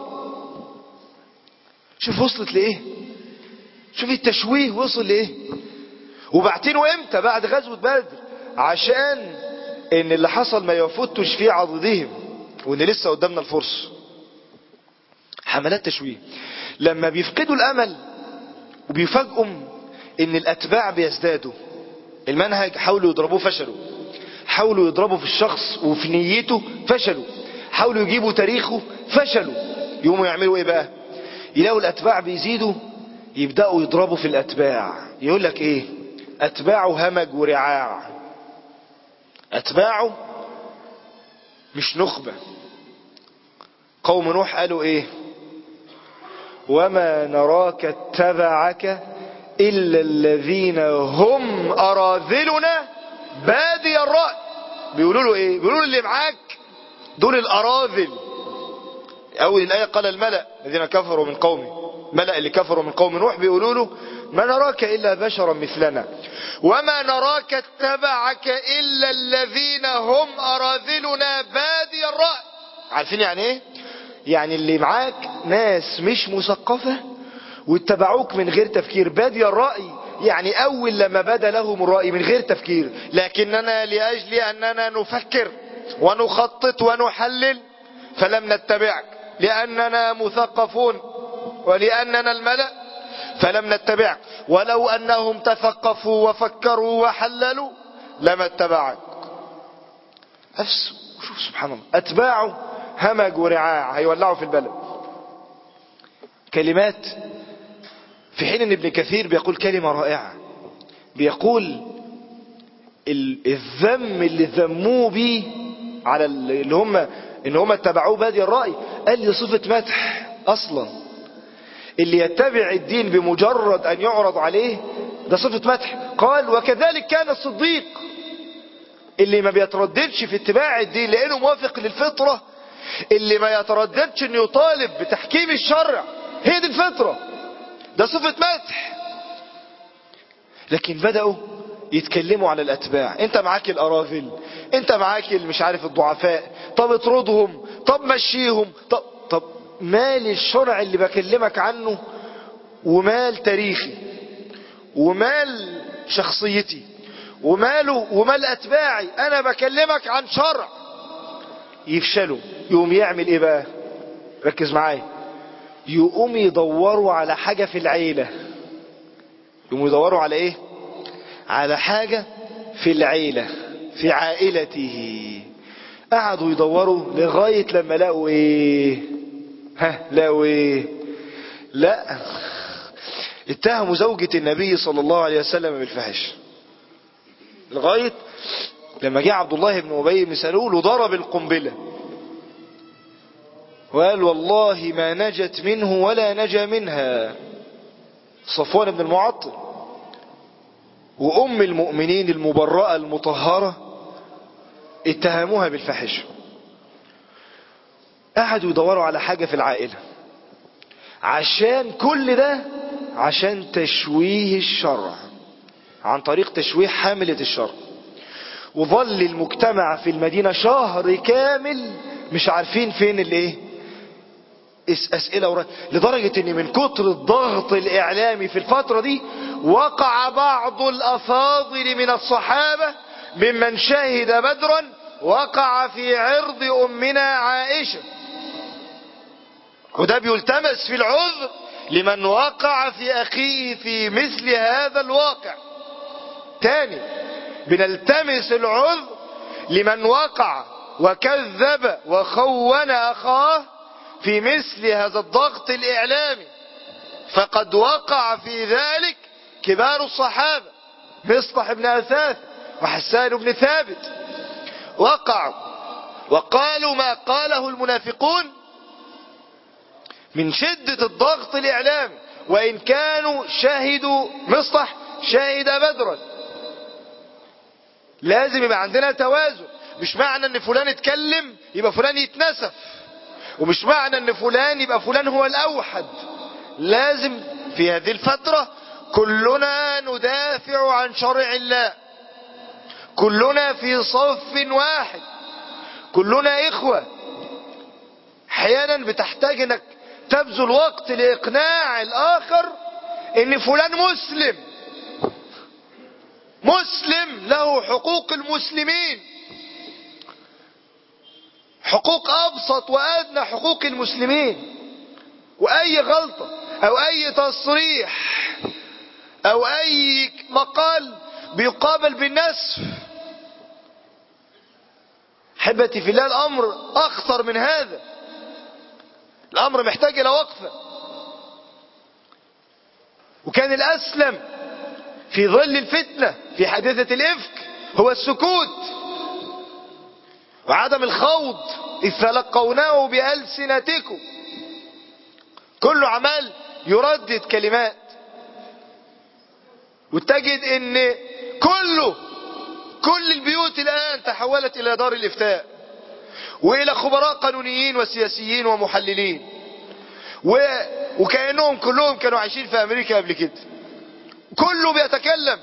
Speaker 1: شوف وصلت لإيه شوف التشويه وصل لإيه وبعتينه امتى بعد غزوة بدر عشان ان اللي حصل ما يفتش في عضدهم وان لسه قدامنا الفرصة حملات تشويه لما بيفقدوا الامل وبيفاجئوا ان الاتباع بيزدادوا المنهج حاولوا يضربوه فشلوا حاولوا يضربوا في الشخص وفي نيته فشلوا حاولوا يجيبوا تاريخه فشلوا يقوموا يعملوا ايه بقى يلاقوا الاتباع بيزيدوا يبدأوا يضربوا في الاتباع يقول لك ايه اتباعه همج ورعاع اتباعه مش نخبة قوم نوح قالوا ايه وما نراك اتبعك إلا الذين هم أراذلنا بادي الرأي بيقولوا له إيه بيقولوا له اللي معاك دول الأراذل أول الآية قال الملأ الذين كفروا من قومه ملأ اللي كفروا من قوم نوح بيقولوا له ما نراك إلا بشرا مثلنا وما نراك اتبعك إلا الذين هم أراذلنا بادي الرأي عارفين يعني ايه يعني اللي معاك ناس مش مثقفة واتبعوك من غير تفكير بادي الرأي يعني أول لما بدا لهم الرأي من غير تفكير لكننا لأجل أننا نفكر ونخطط ونحلل فلم نتبعك لأننا مثقفون ولأننا الملأ فلم نتبعك ولو أنهم تثقفوا وفكروا وحللوا لما اتبعك نفس شوف سبحان الله أتباعه همج ورعاع هيولعوا في البلد كلمات في حين ان ابن كثير بيقول كلمة رائعة بيقول الذم اللي ذموه بيه على اللي هم ان هم اتبعوه بادي الرأي قال لي صفة مدح اصلا اللي يتبع الدين بمجرد ان يعرض عليه ده صفة مدح قال وكذلك كان الصديق اللي ما بيترددش في اتباع الدين لانه موافق للفطرة اللي ما يترددش انه يطالب بتحكيم الشرع هي دي الفطرة ده صفة مدح لكن بدأوا يتكلموا على الاتباع انت معاك الاراذل انت معاك مش عارف الضعفاء طب اطردهم طب مشيهم طب طب مال الشرع اللي بكلمك عنه ومال تاريخي ومال شخصيتي وماله ومال اتباعي انا بكلمك عن شرع يفشلوا يقوم يعمل ايه بقى ركز معايا يقوم يدوروا على حاجة في العيلة يقوم يدوروا على ايه على حاجة في العيلة في عائلته قعدوا يدوروا لغاية لما لقوا ايه ها لقوا ايه لا اتهموا زوجة النبي صلى الله عليه وسلم بالفحش لغاية لما جاء عبد الله بن أبي بن سلول وضرب القنبلة وقال والله ما نجت منه ولا نجا منها صفوان بن المعطل وأم المؤمنين المبرأة المطهرة اتهموها بالفحش قعدوا يدوروا على حاجة في العائلة عشان كل ده عشان تشويه الشرع عن طريق تشويه حاملة الشرع وظل المجتمع في المدينة شهر كامل مش عارفين فين الايه اسئلة ورا لدرجة ان من كتر الضغط الاعلامي في الفترة دي وقع بعض الافاضل من الصحابة ممن شهد بدرا وقع في عرض امنا عائشة وده بيلتمس في العذر لمن وقع في اخيه في مثل هذا الواقع تاني بنلتمس العذر لمن وقع وكذب وخون اخاه في مثل هذا الضغط الاعلامي فقد وقع في ذلك كبار الصحابة مصطح بن اثاث وحسان بن ثابت وقعوا وقالوا ما قاله المنافقون من شدة الضغط الاعلامي وان كانوا شهدوا مصطح شهد بدرا لازم يبقى عندنا توازن مش معنى ان فلان اتكلم يبقى فلان يتنسف ومش معنى ان فلان يبقى فلان هو الاوحد لازم في هذه الفترة كلنا ندافع عن شرع الله كلنا في صف واحد كلنا اخوة احيانا بتحتاج انك تبذل وقت لاقناع الاخر ان فلان مسلم مسلم له حقوق المسلمين حقوق ابسط وادنى حقوق المسلمين واي غلطة او اي تصريح او اي مقال بيقابل بالنسف حبتي في الله الامر اخطر من هذا الامر محتاج الى وقفة وكان الاسلم في ظل الفتنة في حادثة الإفك هو السكوت وعدم الخوض إذ تلقوناه وتجد ان كله كل البيوت الآن تحولت إلى دار الإفتاء وإلى خبراء قانونيين وسياسيين ومحللين و... وكأنهم كلهم كانوا عايشين في أمريكا قبل كده كله بيتكلم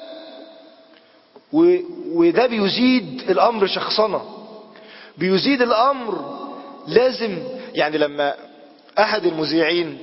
Speaker 1: و... وده بيزيد الأمر شخصنة بيزيد الأمر لازم يعني لما أحد المذيعين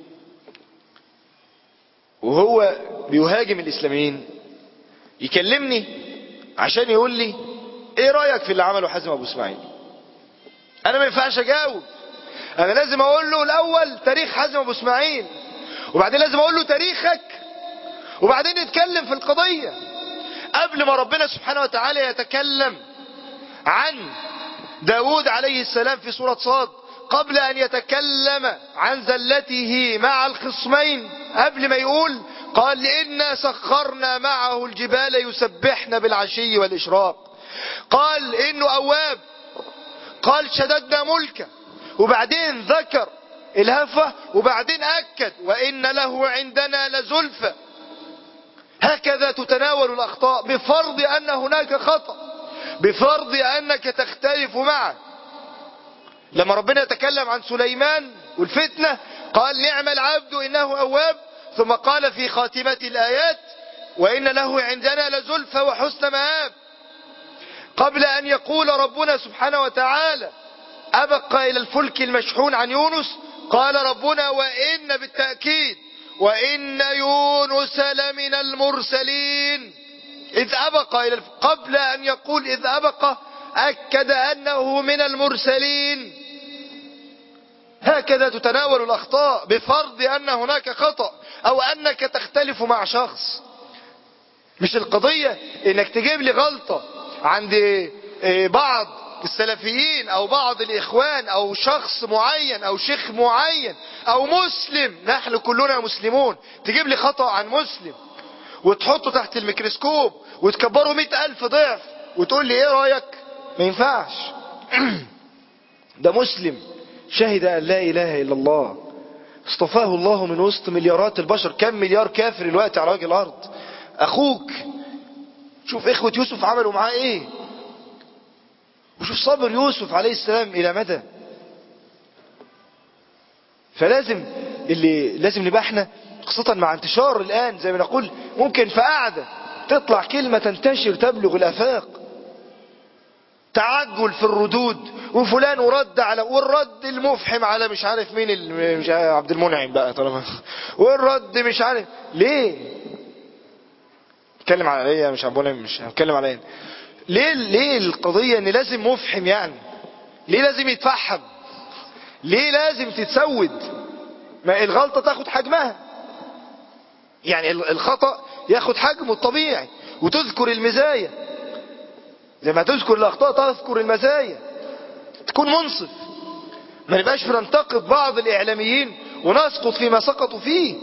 Speaker 1: وهو بيهاجم الإسلاميين يكلمني عشان يقول لي ايه رأيك في اللي عمله حازم ابو اسماعيل انا ما ينفعش اجاوب انا لازم اقول له الاول تاريخ حازم ابو اسماعيل وبعدين لازم اقول له تاريخك وبعدين نتكلم في القضية قبل ما ربنا سبحانه وتعالى يتكلم عن داود عليه السلام في سورة صاد قبل ان يتكلم عن زلته مع الخصمين قبل ما يقول قال إنا سخرنا معه الجبال يسبحن بالعشي والإشراق قال إنه أواب قال شددنا ملكه وبعدين ذكر الهفة وبعدين أكد وإن له عندنا لزلفة هكذا تتناول الأخطاء بفرض أن هناك خطأ بفرض أنك تختلف معه لما ربنا يتكلم عن سليمان والفتنة قال نعم العبد إنه أواب ثم قال في خاتمة الآيات وإن له عندنا لزلفى وحسن مآب قبل أن يقول ربنا سبحانه وتعالى أبقى إلى الفلك المشحون عن يونس قال ربنا وإن بالتأكيد وإن يونس لمن المرسلين إذ أبقى إلى الف... قبل أن يقول إذ أبقى أكد أنه من المرسلين هكذا تتناول الأخطاء بفرض أن هناك خطأ أو أنك تختلف مع شخص مش القضية إنك تجيب لي غلطة عند بعض السلفيين أو بعض الإخوان أو شخص معين أو شيخ معين أو مسلم نحن كلنا مسلمون تجيب لي خطأ عن مسلم وتحطه تحت الميكروسكوب وتكبره مئة ألف ضعف وتقول لي إيه رأيك ما ينفعش ده مسلم شهد أن لا إله إلا الله اصطفاه الله من وسط مليارات البشر كم مليار كافر الوقت على وجه الأرض أخوك شوف إخوة يوسف عملوا معاه إيه وشوف صبر يوسف عليه السلام إلى مدى فلازم اللي لازم نبقى احنا خاصة مع انتشار الآن زي ما نقول ممكن في قعدة تطلع كلمة تنتشر تبلغ الآفاق تعجل في الردود وفلان ورد على والرد المفحم على مش عارف مين ال... مش عارف عبد المنعم بقى طالما والرد مش عارف ليه اتكلم على ايه مش عبد المنعم مش هتكلم على ايه ليه ليه القضية ان لازم مفحم يعني ليه لازم يتفحم ليه لازم تتسود ما الغلطة تاخد حجمها يعني الخطأ ياخد حجمه الطبيعي وتذكر المزايا زي ما تذكر الأخطاء تذكر المزايا تكون منصف ما نبقاش بننتقد بعض الإعلاميين ونسقط فيما سقطوا فيه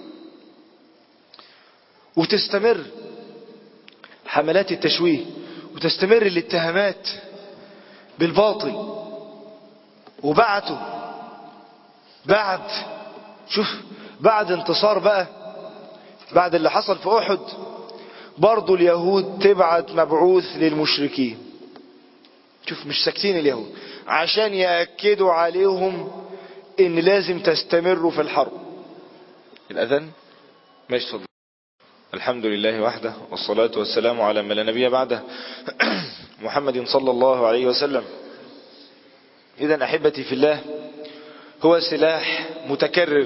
Speaker 1: وتستمر حملات التشويه وتستمر الاتهامات بالباطل وبعته بعد شوف بعد انتصار بقى بعد اللي حصل في أحد برضو اليهود تبعت مبعوث للمشركين شوف مش ساكتين اليهود عشان يأكدوا عليهم ان لازم تستمروا في الحرب الأذن ماشي صدق الحمد لله وحده والصلاة والسلام على من لا نبي بعده محمد صلى الله عليه وسلم إذا أحبتي في الله هو سلاح متكرر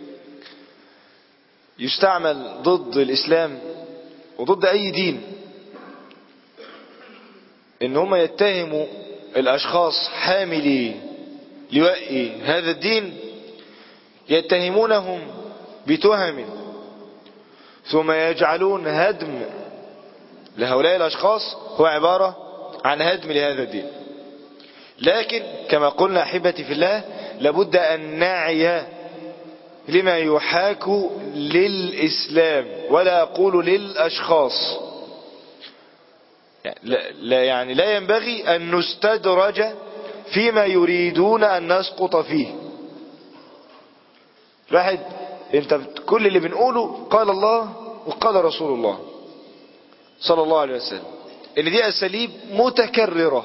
Speaker 1: يستعمل ضد الإسلام وضد أي دين إن هم يتهموا الأشخاص حاملي لواء هذا الدين يتهمونهم بتهم ثم يجعلون هدم لهؤلاء الأشخاص هو عبارة عن هدم لهذا الدين لكن كما قلنا أحبتي في الله لابد أن نعي لما يحاك للإسلام ولا أقول للأشخاص لا يعني لا ينبغي أن نستدرج فيما يريدون أن نسقط فيه الواحد انت كل اللي بنقوله قال الله وقال رسول الله صلى الله عليه وسلم ان دي اساليب متكررة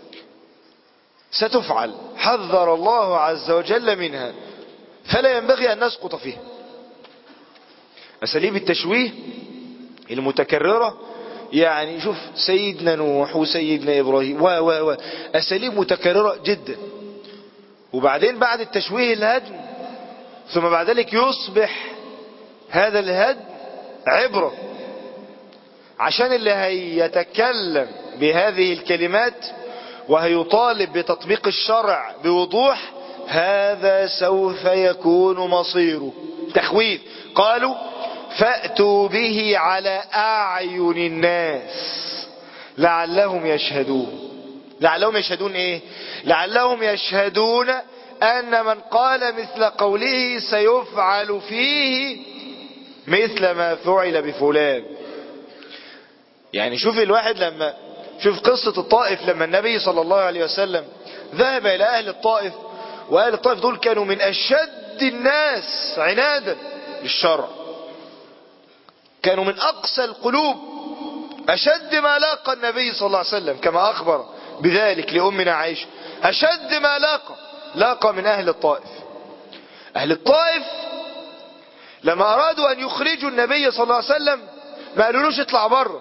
Speaker 1: ستفعل حذر الله عز وجل منها فلا ينبغي ان نسقط فيها اساليب التشويه المتكررة يعني شوف سيدنا نوح وسيدنا ابراهيم و و و اساليب متكررة جدا وبعدين بعد التشويه الهدم ثم بعد ذلك يصبح هذا الهدم عبرة عشان اللي هيتكلم بهذه الكلمات وهيطالب بتطبيق الشرع بوضوح هذا سوف يكون مصيره تخويف قالوا فأتوا به على أعين الناس لعلهم يشهدون لعلهم يشهدون ايه لعلهم يشهدون ان من قال مثل قوله سيفعل فيه مثل ما فعل بفلان يعني شوف الواحد لما شوف قصة الطائف لما النبي صلى الله عليه وسلم ذهب الى اهل الطائف واهل الطائف دول كانوا من اشد الناس عنادا للشرع كانوا من اقسى القلوب اشد ما لاقى النبي صلى الله عليه وسلم كما اخبر بذلك لأمنا عائشة أشد ما لاقى لاقى من أهل الطائف أهل الطائف لما أرادوا أن يخرجوا النبي صلى الله عليه وسلم ما قالولوش اطلع بره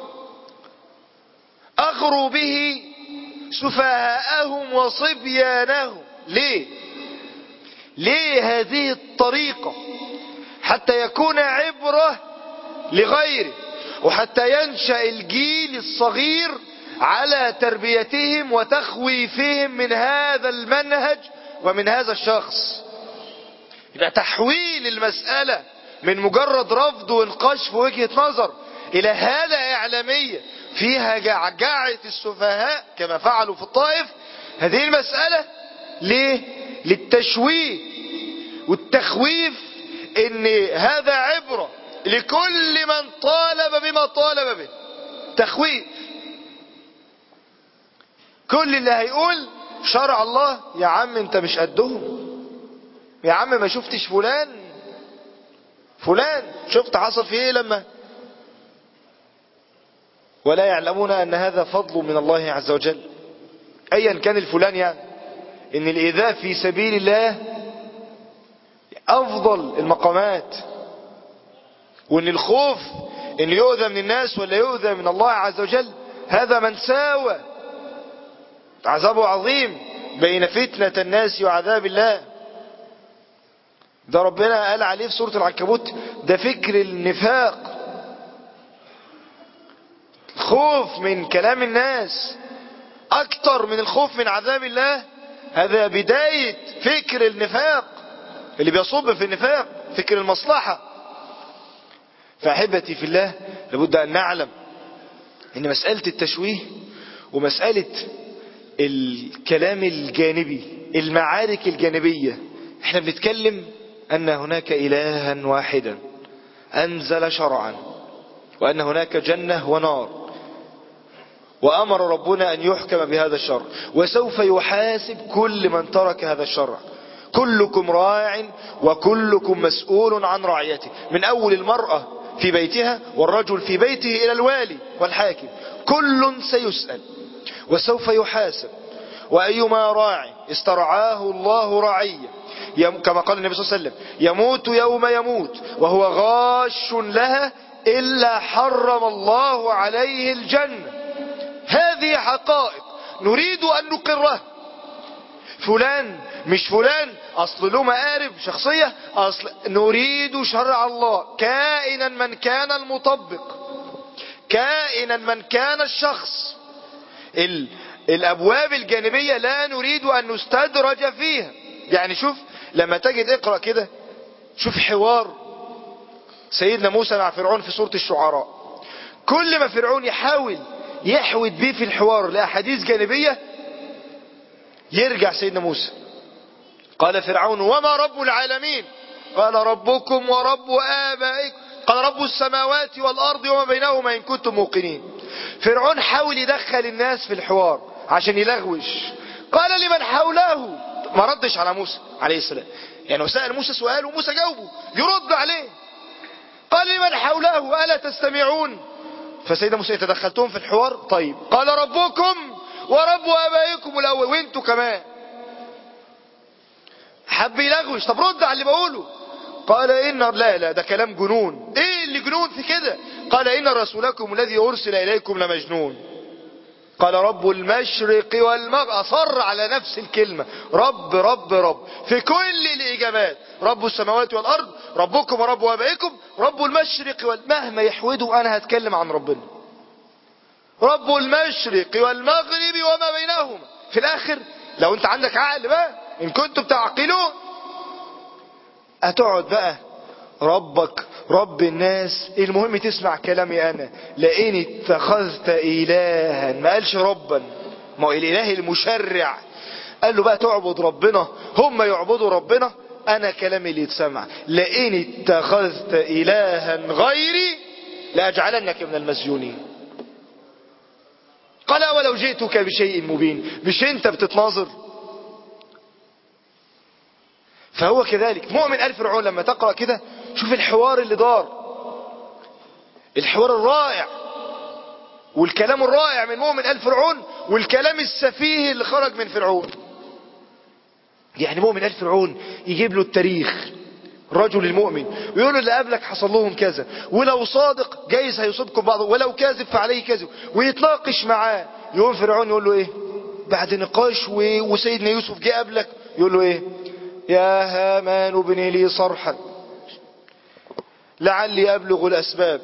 Speaker 1: أغروا به سفهاءهم وصبيانهم ليه ليه هذه الطريقة حتى يكون عبرة لغيره وحتى ينشأ الجيل الصغير على تربيتهم وتخويفهم من هذا المنهج ومن هذا الشخص يبقى تحويل المسألة من مجرد رفض وانقاش في وجهة نظر إلى هالة إعلامية فيها جعجعة السفهاء كما فعلوا في الطائف هذه المسألة ليه؟ للتشويه والتخويف ان هذا عبرة لكل من طالب بما طالب به تخويف كل اللي هيقول شرع الله يا عم انت مش قدهم يا عم ما شفتش فلان فلان شفت حصل فيه ايه لما ولا يعلمون ان هذا فضل من الله عز وجل ايا كان الفلان يعني ان الايذاء في سبيل الله افضل المقامات وان الخوف ان يؤذى من الناس ولا يؤذى من الله عز وجل هذا من ساوى عذابه عظيم بين فتنة الناس وعذاب الله ده ربنا قال عليه في سورة العنكبوت ده فكر النفاق الخوف من كلام الناس اكتر من الخوف من عذاب الله هذا بداية فكر النفاق اللي بيصب في النفاق فكر المصلحة فأحبتي في الله لابد أن نعلم ان مسألة التشويه ومسألة الكلام الجانبي المعارك الجانبية احنا بنتكلم ان هناك الها واحدا انزل شرعا وان هناك جنة ونار وامر ربنا ان يحكم بهذا الشرع وسوف يحاسب كل من ترك هذا الشرع كلكم راع وكلكم مسؤول عن رعيته من اول المرأة في بيتها والرجل في بيته الى الوالي والحاكم كل سيسأل وسوف يحاسب وأيما راع استرعاه الله رعية كما قال النبي صلى الله عليه وسلم يموت يوم يموت وهو غاش لها إلا حرم الله عليه الجنة هذه حقائق نريد أن نقرها فلان مش فلان أصل له مآرب شخصية أصل نريد شرع الله كائنا من كان المطبق كائنا من كان الشخص ال... الابواب الجانبية لا نريد ان نستدرج فيها يعني شوف لما تجد اقرأ كده شوف حوار سيدنا موسى مع فرعون في سورة الشعراء كل ما فرعون يحاول يحود بيه في الحوار لأحاديث جانبية يرجع سيدنا موسى قال فرعون وما رب العالمين قال ربكم ورب آبائكم قال رب السماوات والأرض وما بينهما إن كنتم موقنين فرعون حاول يدخل الناس في الحوار عشان يلغوش قال لمن حوله ما ردش على موسى عليه السلام يعني هو سأل موسى سؤال وموسى جاوبه يرد عليه قال لمن حوله ألا تستمعون فسيدنا موسى تدخلتهم في الحوار طيب قال ربكم ورب آبائكم الأول وانتوا كمان حب يلغوش طب رد على اللي بقوله قال إن لا لا ده كلام جنون ايه اللي جنون في كده قال إن رسولكم الذي أرسل إليكم لمجنون قال رب المشرق والمغرب أصر على نفس الكلمة رب رب رب في كل الإجابات رب السماوات والأرض ربكم ورب آبائكم رب المشرق وال... مهما يحودوا أنا هتكلم عن ربنا رب المشرق والمغرب وما بينهما في الآخر لو أنت عندك عقل بقى إن كنتم تعقلون هتقعد بقى ربك رب الناس المهم تسمع كلامي انا لئن اتخذت الها ما قالش ربا ما هو الاله المشرع قال له بقى تعبد ربنا هم يعبدوا ربنا انا كلامي اللي يتسمع لئن اتخذت الها غيري لاجعلنك من المسجونين قال ولو جئتك بشيء مبين مش انت بتتناظر فهو كذلك مؤمن آل فرعون لما تقرأ كده شوف الحوار اللي دار الحوار الرائع والكلام الرائع من مؤمن آل فرعون والكلام السفيه اللي خرج من فرعون يعني مؤمن آل فرعون يجيب له التاريخ الرجل المؤمن ويقول له اللي قبلك حصل لهم كذا ولو صادق جايز هيصيبكم بعض ولو كاذب فعليه كذب ويتناقش معاه يقوم فرعون يقول له ايه بعد نقاش وسيدنا يوسف جه قبلك يقول له ايه يا هامان ابن لي صرحا لعلي أبلغ الأسباب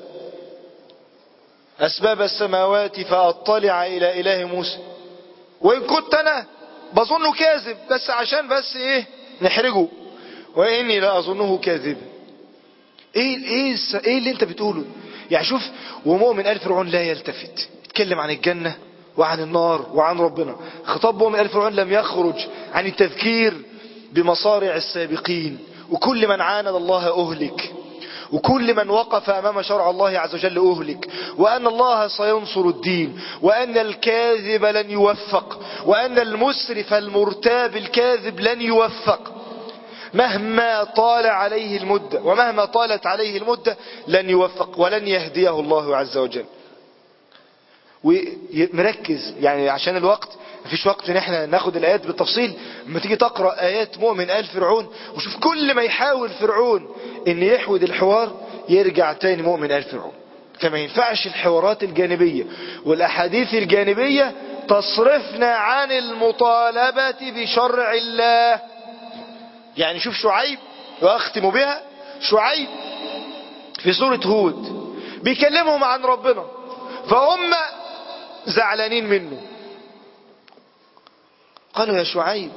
Speaker 1: أسباب السماوات فأطلع إلى إله موسى وإن كنت أنا بظنه كاذب بس عشان بس إيه نحرجه وإني لا أظنه كاذب إيه, إيه, إيه اللي أنت بتقوله يعني شوف ومؤمن آل فرعون لا يلتفت يتكلم عن الجنة وعن النار وعن ربنا خطاب مؤمن آل فرعون لم يخرج عن التذكير بمصارع السابقين وكل من عاند الله أهلك وكل من وقف أمام شرع الله عز وجل أهلك وأن الله سينصر الدين وأن الكاذب لن يوفق وأن المسرف المرتاب الكاذب لن يوفق مهما طال عليه المدة ومهما طالت عليه المدة لن يوفق ولن يهديه الله عز وجل ومركز يعني عشان الوقت مفيش وقت ان احنا ناخد الايات بالتفصيل لما تيجي تقرا ايات مؤمن ال فرعون وشوف كل ما يحاول فرعون ان يحود الحوار يرجع تاني مؤمن ال فرعون فما ينفعش الحوارات الجانبية والاحاديث الجانبية تصرفنا عن المطالبة بشرع الله يعني شوف شعيب واختم بها شعيب في سورة هود بيكلمهم عن ربنا فهم زعلانين منه قالوا يا شعيب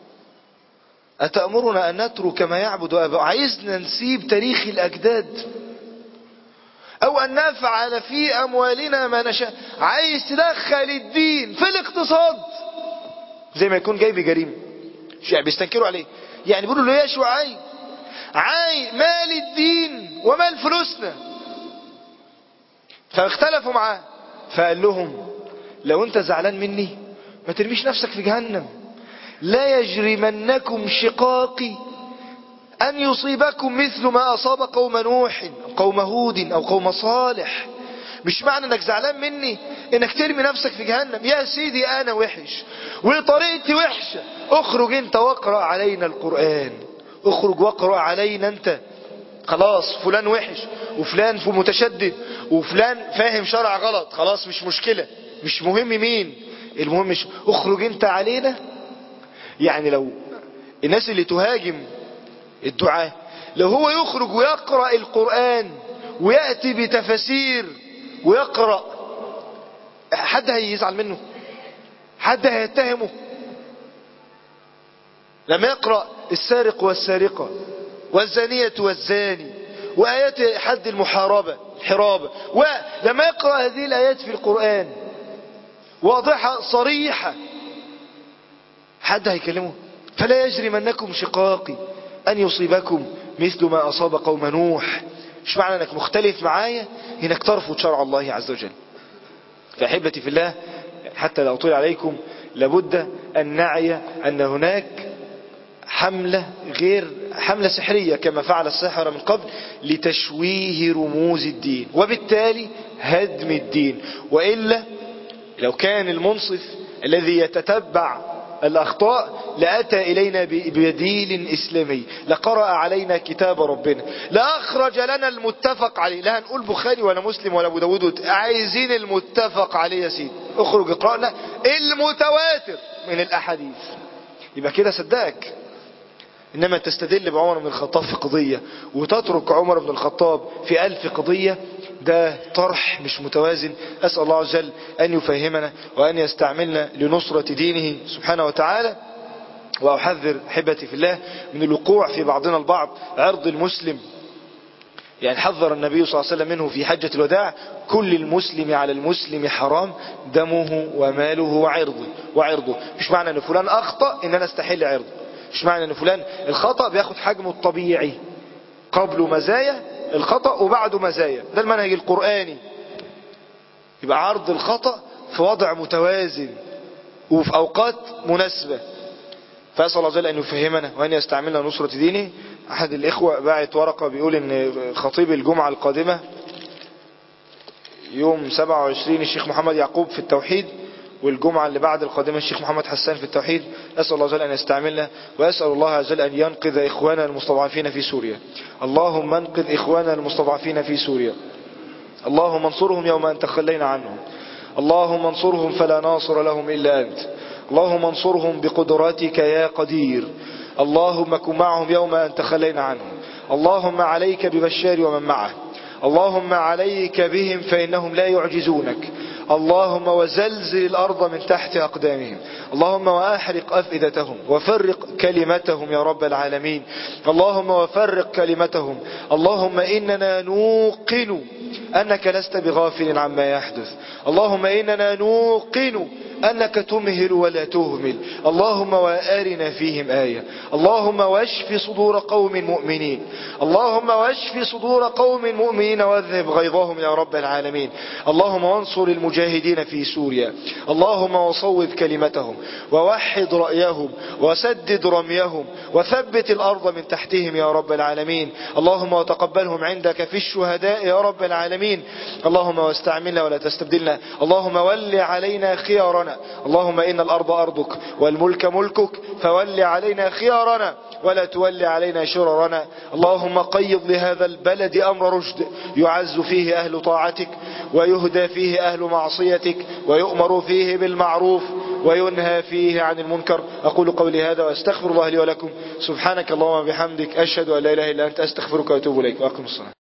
Speaker 1: أتأمرنا أن نترك ما يعبد أبا عايزنا نسيب تاريخ الأجداد أو أن نفعل في أموالنا ما نشاء عايز تدخل الدين في الاقتصاد زي ما يكون جاي بجريمة يعني بيستنكروا عليه يعني بيقولوا له يا شعيب عاي مال الدين ومال فلوسنا فاختلفوا معاه فقال لهم لو انت زعلان مني ما ترميش نفسك في جهنم لا يجرمنكم شقاقي أن يصيبكم مثل ما أصاب قوم نوح أو قوم هود أو قوم صالح مش معنى انك زعلان مني انك ترمي نفسك في جهنم يا سيدي انا وحش وطريقتي وحشة اخرج انت واقرأ علينا القرآن اخرج واقرأ علينا انت خلاص فلان وحش وفلان في متشدد وفلان فاهم شرع غلط خلاص مش مشكلة مش مهم مين المهم مش اخرج انت علينا يعني لو الناس اللي تهاجم الدعاء لو هو يخرج ويقرأ القرآن ويأتي بتفاسير ويقرأ حد هيزعل منه حد هيتهمه لما يقرأ السارق والسارقة والزانية والزاني وآيات حد المحاربة الحرابة ولما يقرأ هذه الآيات في القرآن واضحة صريحة حد هيكلمه فلا يجرمنكم شقاقي أن يصيبكم مثل ما أصاب قوم نوح مش معنى أنك مختلف معايا إنك ترفض شرع الله عز وجل فأحبتي في الله حتى لا أطيل عليكم لابد أن نعي أن هناك حملة غير حملة سحرية كما فعل السحرة من قبل لتشويه رموز الدين وبالتالي هدم الدين وإلا لو كان المنصف الذي يتتبع الأخطاء لأتى إلينا ببديل إسلامي لقرأ علينا كتاب ربنا لأخرج لنا المتفق عليه لا هنقول بخاري ولا مسلم ولا أبو داود عايزين المتفق عليه يا سيدي اخرج اقرأ لنا المتواتر من الأحاديث يبقى كده صدقك إنما تستدل بعمر بن الخطاب في قضية وتترك عمر بن الخطاب في ألف قضية ده طرح مش متوازن أسأل الله عز وجل أن يفهمنا وأن يستعملنا لنصرة دينه سبحانه وتعالى وأحذر حبتي في الله من الوقوع في بعضنا البعض عرض المسلم يعني حذر النبي صلى الله عليه وسلم منه في حجة الوداع كل المسلم على المسلم حرام دمه وماله وعرضه وعرضه مش معنى ان فلان اخطأ ان انا استحل عرضه مش معنى ان فلان الخطأ بياخد حجمه الطبيعي قبله مزايا الخطأ وبعده مزايا ده المنهج القرآني يبقى عرض الخطأ في وضع متوازن وفي أوقات مناسبة فأسأل الله جل أن يفهمنا وأن يستعملنا نصرة دينه أحد الإخوة باعت ورقة بيقول أن خطيب الجمعة القادمة يوم 27 الشيخ محمد يعقوب في التوحيد والجمعة اللي بعد القادمة الشيخ محمد حسان في التوحيد أسأل الله جل أن يستعملنا وأسأل الله جل أن ينقذ إخواننا المستضعفين في سوريا اللهم انقذ إخواننا المستضعفين في سوريا اللهم انصرهم يوم أن تخلينا عنهم اللهم انصرهم فلا ناصر لهم إلا أنت اللهم انصرهم بقدراتك يا قدير اللهم كن معهم يوم أن تخلينا عنهم اللهم عليك ببشار ومن معه اللهم عليك بهم فإنهم لا يعجزونك اللهم وزلزل الأرض من تحت أقدامهم اللهم وأحرق أفئدتهم وفرق كلمتهم يا رب العالمين اللهم وفرق كلمتهم اللهم إننا نوقن أنك لست بغافل عما يحدث اللهم إننا نوقن أنك تمهل ولا تهمل اللهم وأرنا فيهم آية اللهم واشف صدور قوم مؤمنين اللهم واشف صدور قوم مؤمنين واذهب غيظهم يا رب العالمين اللهم وانصر المجاهدين في سوريا اللهم وصوب كلمتهم ووحد رأيهم وسدد رميهم وثبت الأرض من تحتهم يا رب العالمين اللهم وتقبلهم عندك في الشهداء يا رب العالمين اللهم واستعملنا ولا تستبدلنا اللهم ول علينا خيارنا اللهم إن الأرض أرضك والملك ملكك فول علينا خيارنا ولا تولي علينا شررنا اللهم قيض لهذا البلد أمر رشد يعز فيه أهل طاعتك ويهدى فيه أهل معصيتك ويؤمر فيه بالمعروف وينهى فيه عن المنكر أقول قولي هذا وأستغفر الله لي ولكم سبحانك اللهم وبحمدك أشهد أن لا إله إلا أنت أستغفرك وأتوب إليك وأقم الصلاة